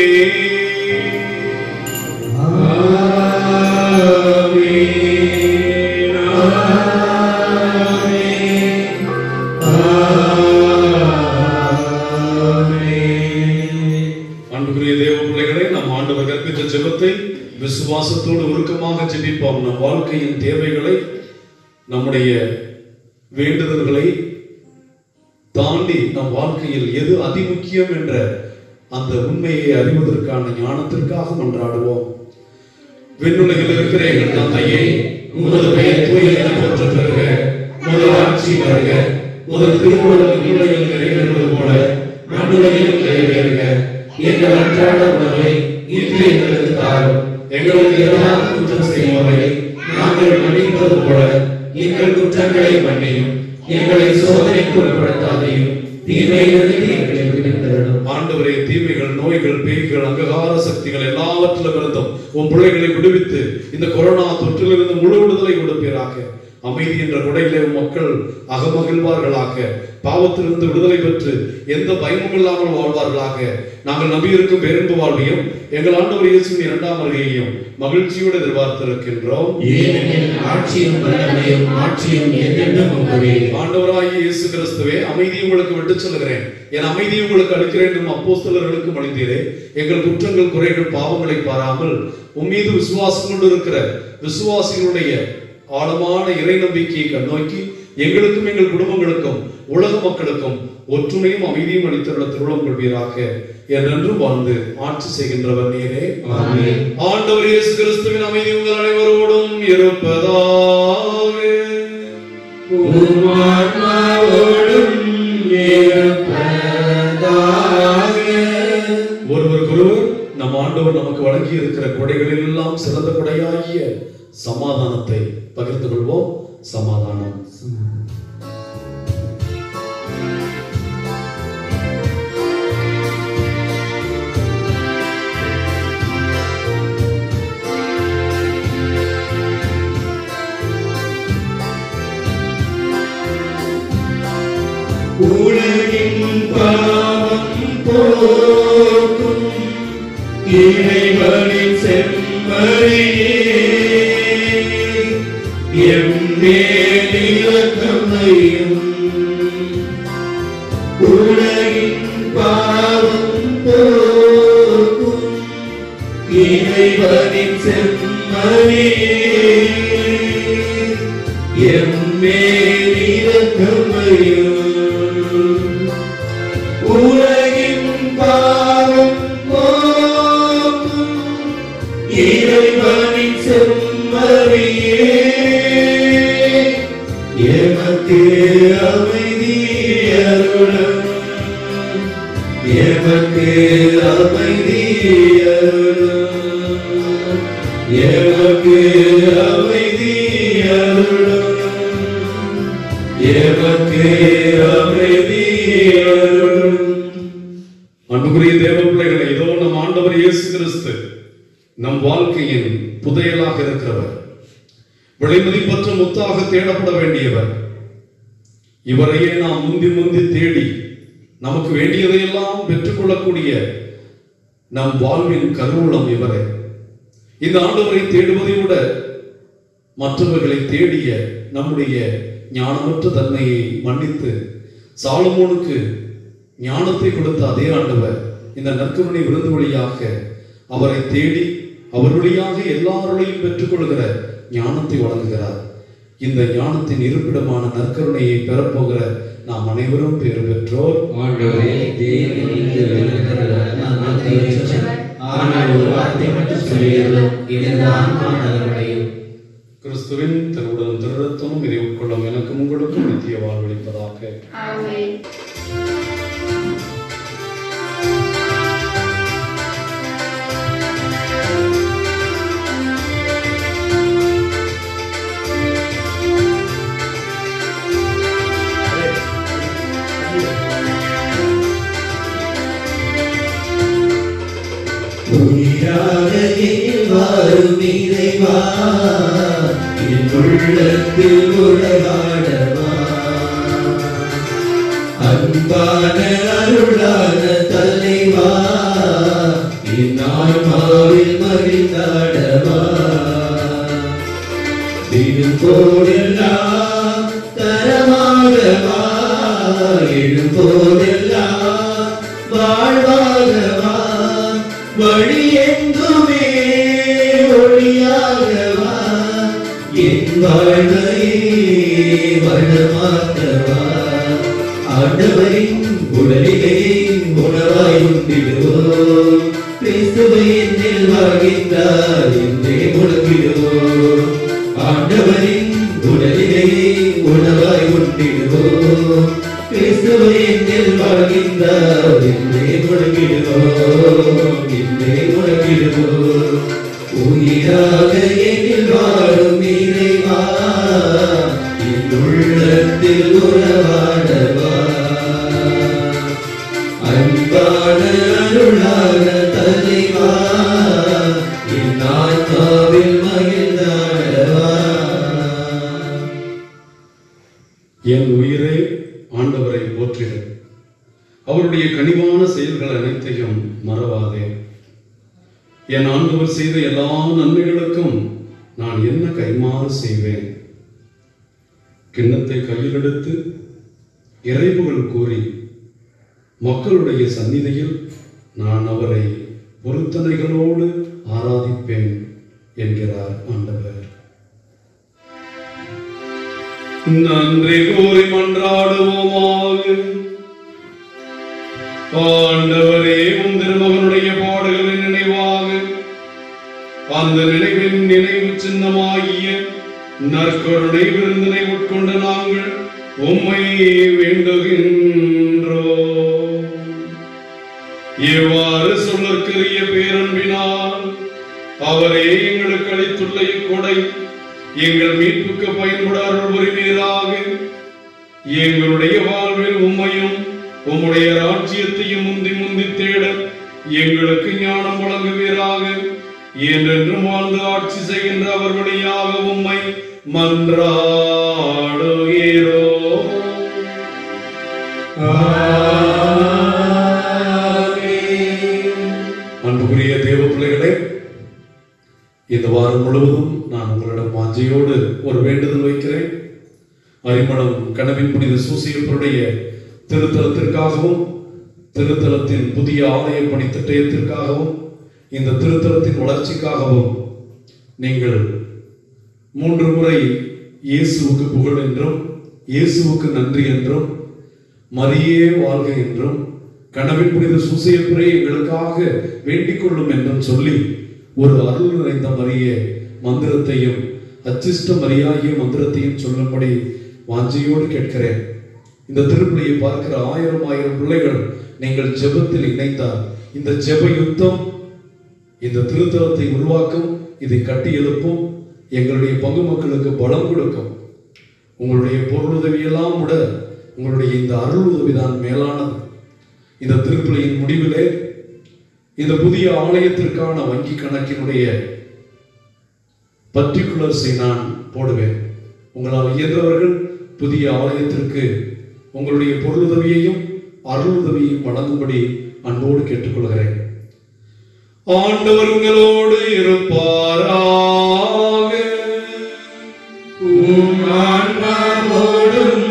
அன்புக்குரிய தேவ பிள்ளைகளே நம் ஆண்டவர் கற்பித்த ஜெபத்தை விசுவாசத்தோடு உருக்கமாக ஜெபிப்போம் நம் வாழ்க்கையின் தேவைகளை நம்முடைய வேண்டுதல்களை தாண்டி நம் வாழ்க்கையில் எது அதிமுக்கியம் என்ற அந்த உண்மையை அறிவதற்கான ஞானத்திற்காக மன்றாடுவோம் விண்ணுலகில் இருக்கிற எங்கள் தந்தையே உமது பெயர் தூய என போற்ற பெறுக உமது ஆட்சி வருக உமது திருவுலகம் விண்ணுலகில் நிறைவேறுவது போல மண்ணுலகிலும் நிறைவேறுக எங்கள் அன்றாட உணவை இன்று எங்களுக்கு தாரும் எங்களுக்கு எதிராக குற்றம் செய்வோரை நாங்கள் மன்னிப்பது போல எங்கள் குற்றங்களை மன்னியும் எங்களை சோதனைக்கு உட்படுத்தாதையும் தீமையிலிருந்து எங்களை விடுவித்தரணும் ஆண்டவரே தீமைகள் நோய்கள் பேய்கள் அங்ககார சக்திகள் எல்லாவற்றிலும் இருந்தும் உன் பிள்ளைகளை விடுவித்து இந்த கொரோனா தொற்றிலிருந்து முழு விடுதலை கொடுப்பீராக அமைதி என்ற குடையிலே உம் மக்கள் அகமகிழ்வார்களாக பாவத்திலிருந்து விடுதலை பெற்று எந்த பயமும் இல்லாமல் வாழ்வார்களாக நாங்கள் நம்பியிருக்கும் பேரன்பு வாழ்வையும் எங்கள் ஆண்டவர் இயேசுவின் இரண்டாம் வருகையையும் மகிழ்ச்சியோடு எதிர்பார்த்திருக்கின்றோம் ஏனெனில் ஆட்சியும் வல்லமையும் ஆட்சியும் என்றென்றும் உங்களுடைய ஆண்டவராகிய இயேசு கிறிஸ்துவே அமைதியை உங்களுக்கு விட்டுச் சொல்கிறேன் என் அமைதியை உங்களுக்கு அளிக்கிறேன் என்று அப்போஸ்தலர்களுக்கு அளித்தீரே எங்கள் குற்றங்கள் குறைகள் பாவங்களை பாராமல் உம்மீது விசுவாசம் கொண்டிருக்கிற விசுவாசிகளுடைய ஆழமான இறை நம்பிக்கையை கண்ணோக்கி எங்களுக்கும் எங்கள் குடும்பங்களுக்கும் உலக மக்களுக்கும் ஒற்றுமையும் அமைதியும் அளித்துள்ள திருவிழம் கொள்வீராக என்றென்றும் வாழ்ந்து ஆட்சி செய்கின்றவர் நீரே ஆமென். ஆண்டவர் இயேசு கிறிஸ்துவின் அமைதி உங்கள் அனைவரோடும் இருப்பதாக உம்மாத்மாவோடும் இருப்பதாக ஒருவருக்கொருவர் நம் ஆண்டவர் நமக்கு வழங்கி இருக்கிற கொடைகளில் எல்லாம் சிறந்த கொடையாகிய சமாதானத்தை பகிர்ந்து கொள்வோம் சமாதானம் உலகின் பாவம் போக்கும் இறைவனின் செம்மறியே எம்மேலிரக்கமையும் உலகின் பாவம் போக்கும் இறைவனின் செம்மறியே எம்மேலிரக்கமையும் உலகின் பாவம் போக்கும் இறைவனின் செம்மறியே எமக்கு அமைதி அருளும் எமக்கு அமைதி அருளும் எமக்கு அமைதி அருளும் எமக்கு அமைதி அருளும் அன்புக்குரிய தேவ பிள்ளைகளை இதோ நம் ஆண்டவர் இயேசு கிறிஸ்து நம் வாழ்க்கையின் புதையலாக இருக்கிறவர் விலைமதிப்பற்ற முத்தாக தேடப்பட வேண்டியவர் இவரையே நாம் முந்தி முந்தி தேடி நமக்கு வேண்டியதையெல்லாம் பெற்றுக்கொள்ளக்கூடிய நம் வாழ்வின் கருவூலம் இவரே இந்த ஆண்டவரை தேடுவதை விட மற்றவர்களை தேடிய நம்முடைய ஞானமற்ற தன்மையை மன்னித்து சாலமோனுக்கு ஞானத்தை கொடுத்த அதே ஆண்டவர் இந்த நற்கருணை விருந்து வழியாக அவரை தேடி அவர் வழியாக எல்லாருடையும் பெற்றுக்கொள்கிற ஞானத்தை வழங்குகிறார் இந்த ஞானத்தின் இருப்பிடமான நற்கருணையை பெறப்போகிற நாம் அனைவரும் பேறு பெற்றோர் ஆண்டவரே தேவன் இங்கு விளங்குகிறார். நான் தகுதியற்றவன். ஆனால் ஒரு வார்த்தை என்று சொல்லியதும் எனது ஆன்மா நலமடையும் கிறிஸ்துவின் திருவுடலும் திருரத்தமும் இதை உட்கொள்ளும் எனக்கும் உங்களுக்கும் நித்திய வாழ்வளிப்பதாக ஆமென் உயிராக எண்ணில் வாரும் இறைவா என் உள்ளத்தில் உலகாடவா அன்பான அருளான தலைவா என் ஆன்மாவில் மகிழ்ந்தாடவா போதெல்லாம் தரமாகவா எழும் போதெல்லாம் வாழ்வாகவா வழி எங்குமே ஒளியாகவா என் வாழ்வை வளமாக்கவா ஆண்டவரின் உடலிலே உணவாய் உண்டிடுவோம் கிறிஸ்துவை என்னில் வாழ்கின்றார் என்றே முழங்கிடுவோம் ஆண்டவரின் உடலிலே உணவாய் உண்டிடுவோம் கிறிஸ்துவை என்னில் வாழ்கின்றார் என்றே முழங்கிடுவோம் என்றே முழங்கிடுவோம் உயிராக என்னில் வாழும் இறைவா என் உள்ளத்தில் உறவாடவா அன்பான அருளான தலைவா என் ஆத்மாவில் மகிழ்ந்தாடவா என் உயிரே ஆண்டவரை போற்றிடு அவருடைய கனிவான செயல்கள் அனைத்தையும் மறவாதே என் ஆண்டவர் செய்த எல்லா நன்மைகளுக்கும் நான் என்ன கைமாறு செய்வேன் கிண்ணத்தை கையில் எடுத்து இறைவுகள் கூறி மக்களுடைய சந்நிதியில் நான் அவரை பொருத்தனைகளோடு ஆராதிப்பேன் என்கிறார் ஆண்டவர் நன்றி கூறி மன்றாடுவோமாக ஆண்டவரே உம் திருமகனுடைய பாடுகளின் நினைவாக அந்த நினைவின் நினைவு சின்னமாகிய நற்கருணை விருந்தினை உட்கொண்ட நாங்கள் உம்மை வேண்டுகின்றோம் இவ்வாறு சொல்லற்கரிய பேரன்பினால் அவரே எங்களுக்கு அளித்துள்ள இக்கொடை எங்கள் மீட்புக்கு பயன்பட அருள் புரிவீராக எங்களுடைய வாழ்வில் உம்மையும் உம்முடைய ராஜ்யத்தையும் முந்தி முந்தி தேட எங்களுக்கு ஞானம் வழங்குவீராக என்றென்றும் வாழ்ந்து ஆட்சி செய்கின்ற அவர் வழியாக உம்மை மன்றாடுகிறோ அன்புக்குரிய தேவ பிள்ளைகளே இந்த வாரம் முழுவதும் நான் உங்களிடம் வாஞ்சையோடு ஒரு வேண்டுதல் வைக்கிறேன் அரிமளம் கனவின் புனித சூசியப்பருடைய திருத்தலத்திற்காகவும் திருத்தலத்தின் புதிய ஆலய பணி திட்டத்திற்காகவும் இந்த திருத்தலத்தின் வளர்ச்சிக்காகவும் நீங்கள் மூன்று முறை இயேசுவுக்கு புகழ் என்றும் இயேசுவுக்கு நன்றி என்றும் மரியே வாழ்க என்றும் கனவின் புனித சூசையப்புரை எங்களுக்காக வேண்டிக் கொள்ளும் என்றும் சொல்லி ஒரு அருள் நிறைந்த மரிய மந்திரத்தையும் அச்சிஷ்ட மரியாகிய மந்திரத்தையும் சொல்லும்படி வாஞ்சையோடு கேட்கிறேன் இந்த திருப்பலியை பார்க்கிற ஆயிரம் ஆயிரம் பிள்ளைகள் நீங்கள் ஜெபத்தில் இணைந்தால் இந்த ஜெப யுத்தம் இந்த திருத்தலத்தை உருவாக்கும் இதை கட்டி எழுப்பும் எங்களுடைய பங்கு மக்களுக்கு பலம் கொடுக்கும் உங்களுடைய பொருளுதவியெல்லாம் விட உங்களுடைய இந்த அருள் உதவிதான் மேலானது இந்த திருப்பலியின் முடிவிலே இந்த புதிய ஆலயத்திற்கான வங்கி கணக்கினுடைய பர்டிகுலர்ஸை நான் போடுவேன் உங்களால் இயன்றவர்கள் புதிய ஆலயத்திற்கு உங்களுடைய பொருளுதவியையும் அருளுதவியையும் வழங்கும்படி அன்போடு கேட்டுக்கொள்கிறேன் ஆண்டவர் உங்களோடு இருப்பாராக உம் ஆன்மாவோடும்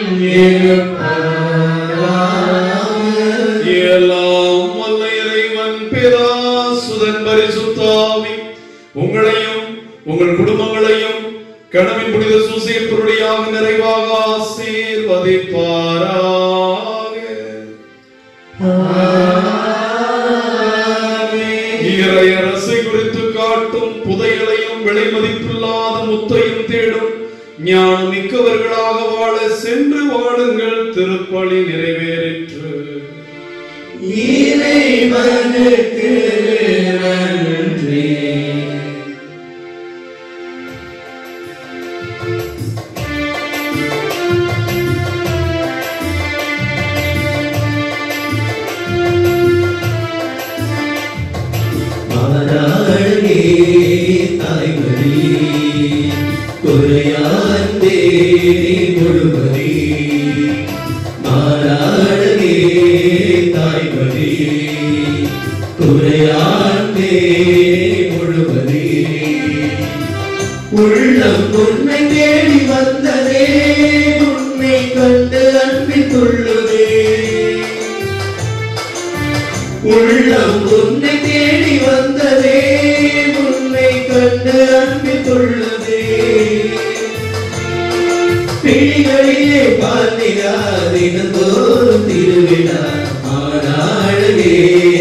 இருப்பாராக. எல்லாம் வல்ல இறைவன் பிதா சுதன் பரிசுத்தாவி உங்களையும் உங்கள் குடும்பங்களையும் கனவின் புனித சூசியப்பொருளியாக நிறைவாக ஆசீர்வதிப்பாராக இறையரசை குறித்து காட்டும் புதையலையும் விலை மதிப்பில்லாத முத்தையும் தேடும் ஞானம் மிக்கவர்களாக வாழ சென்று வாழுங்கள் திருப்பலி நிறைவேறிற்று இறைவனுக்கு நன்றி மாறாழகே தாய்மதி குறையாந்தே முழுமதி மாறாழகே தாய்மதி குறையாந்தே முழுமதி உள்ளம் உன்னை தேடி வந்ததே உன்னை கண்டு அன்பில் துள்ளுதே உள்ளம் உன்னை தேடி வந்ததே உன்னை கண்டு அன்பில் துள்ளுதே பிடிகளிலே பார்த்திடா தினந்தோறும் திருவிழா ஆனாழகே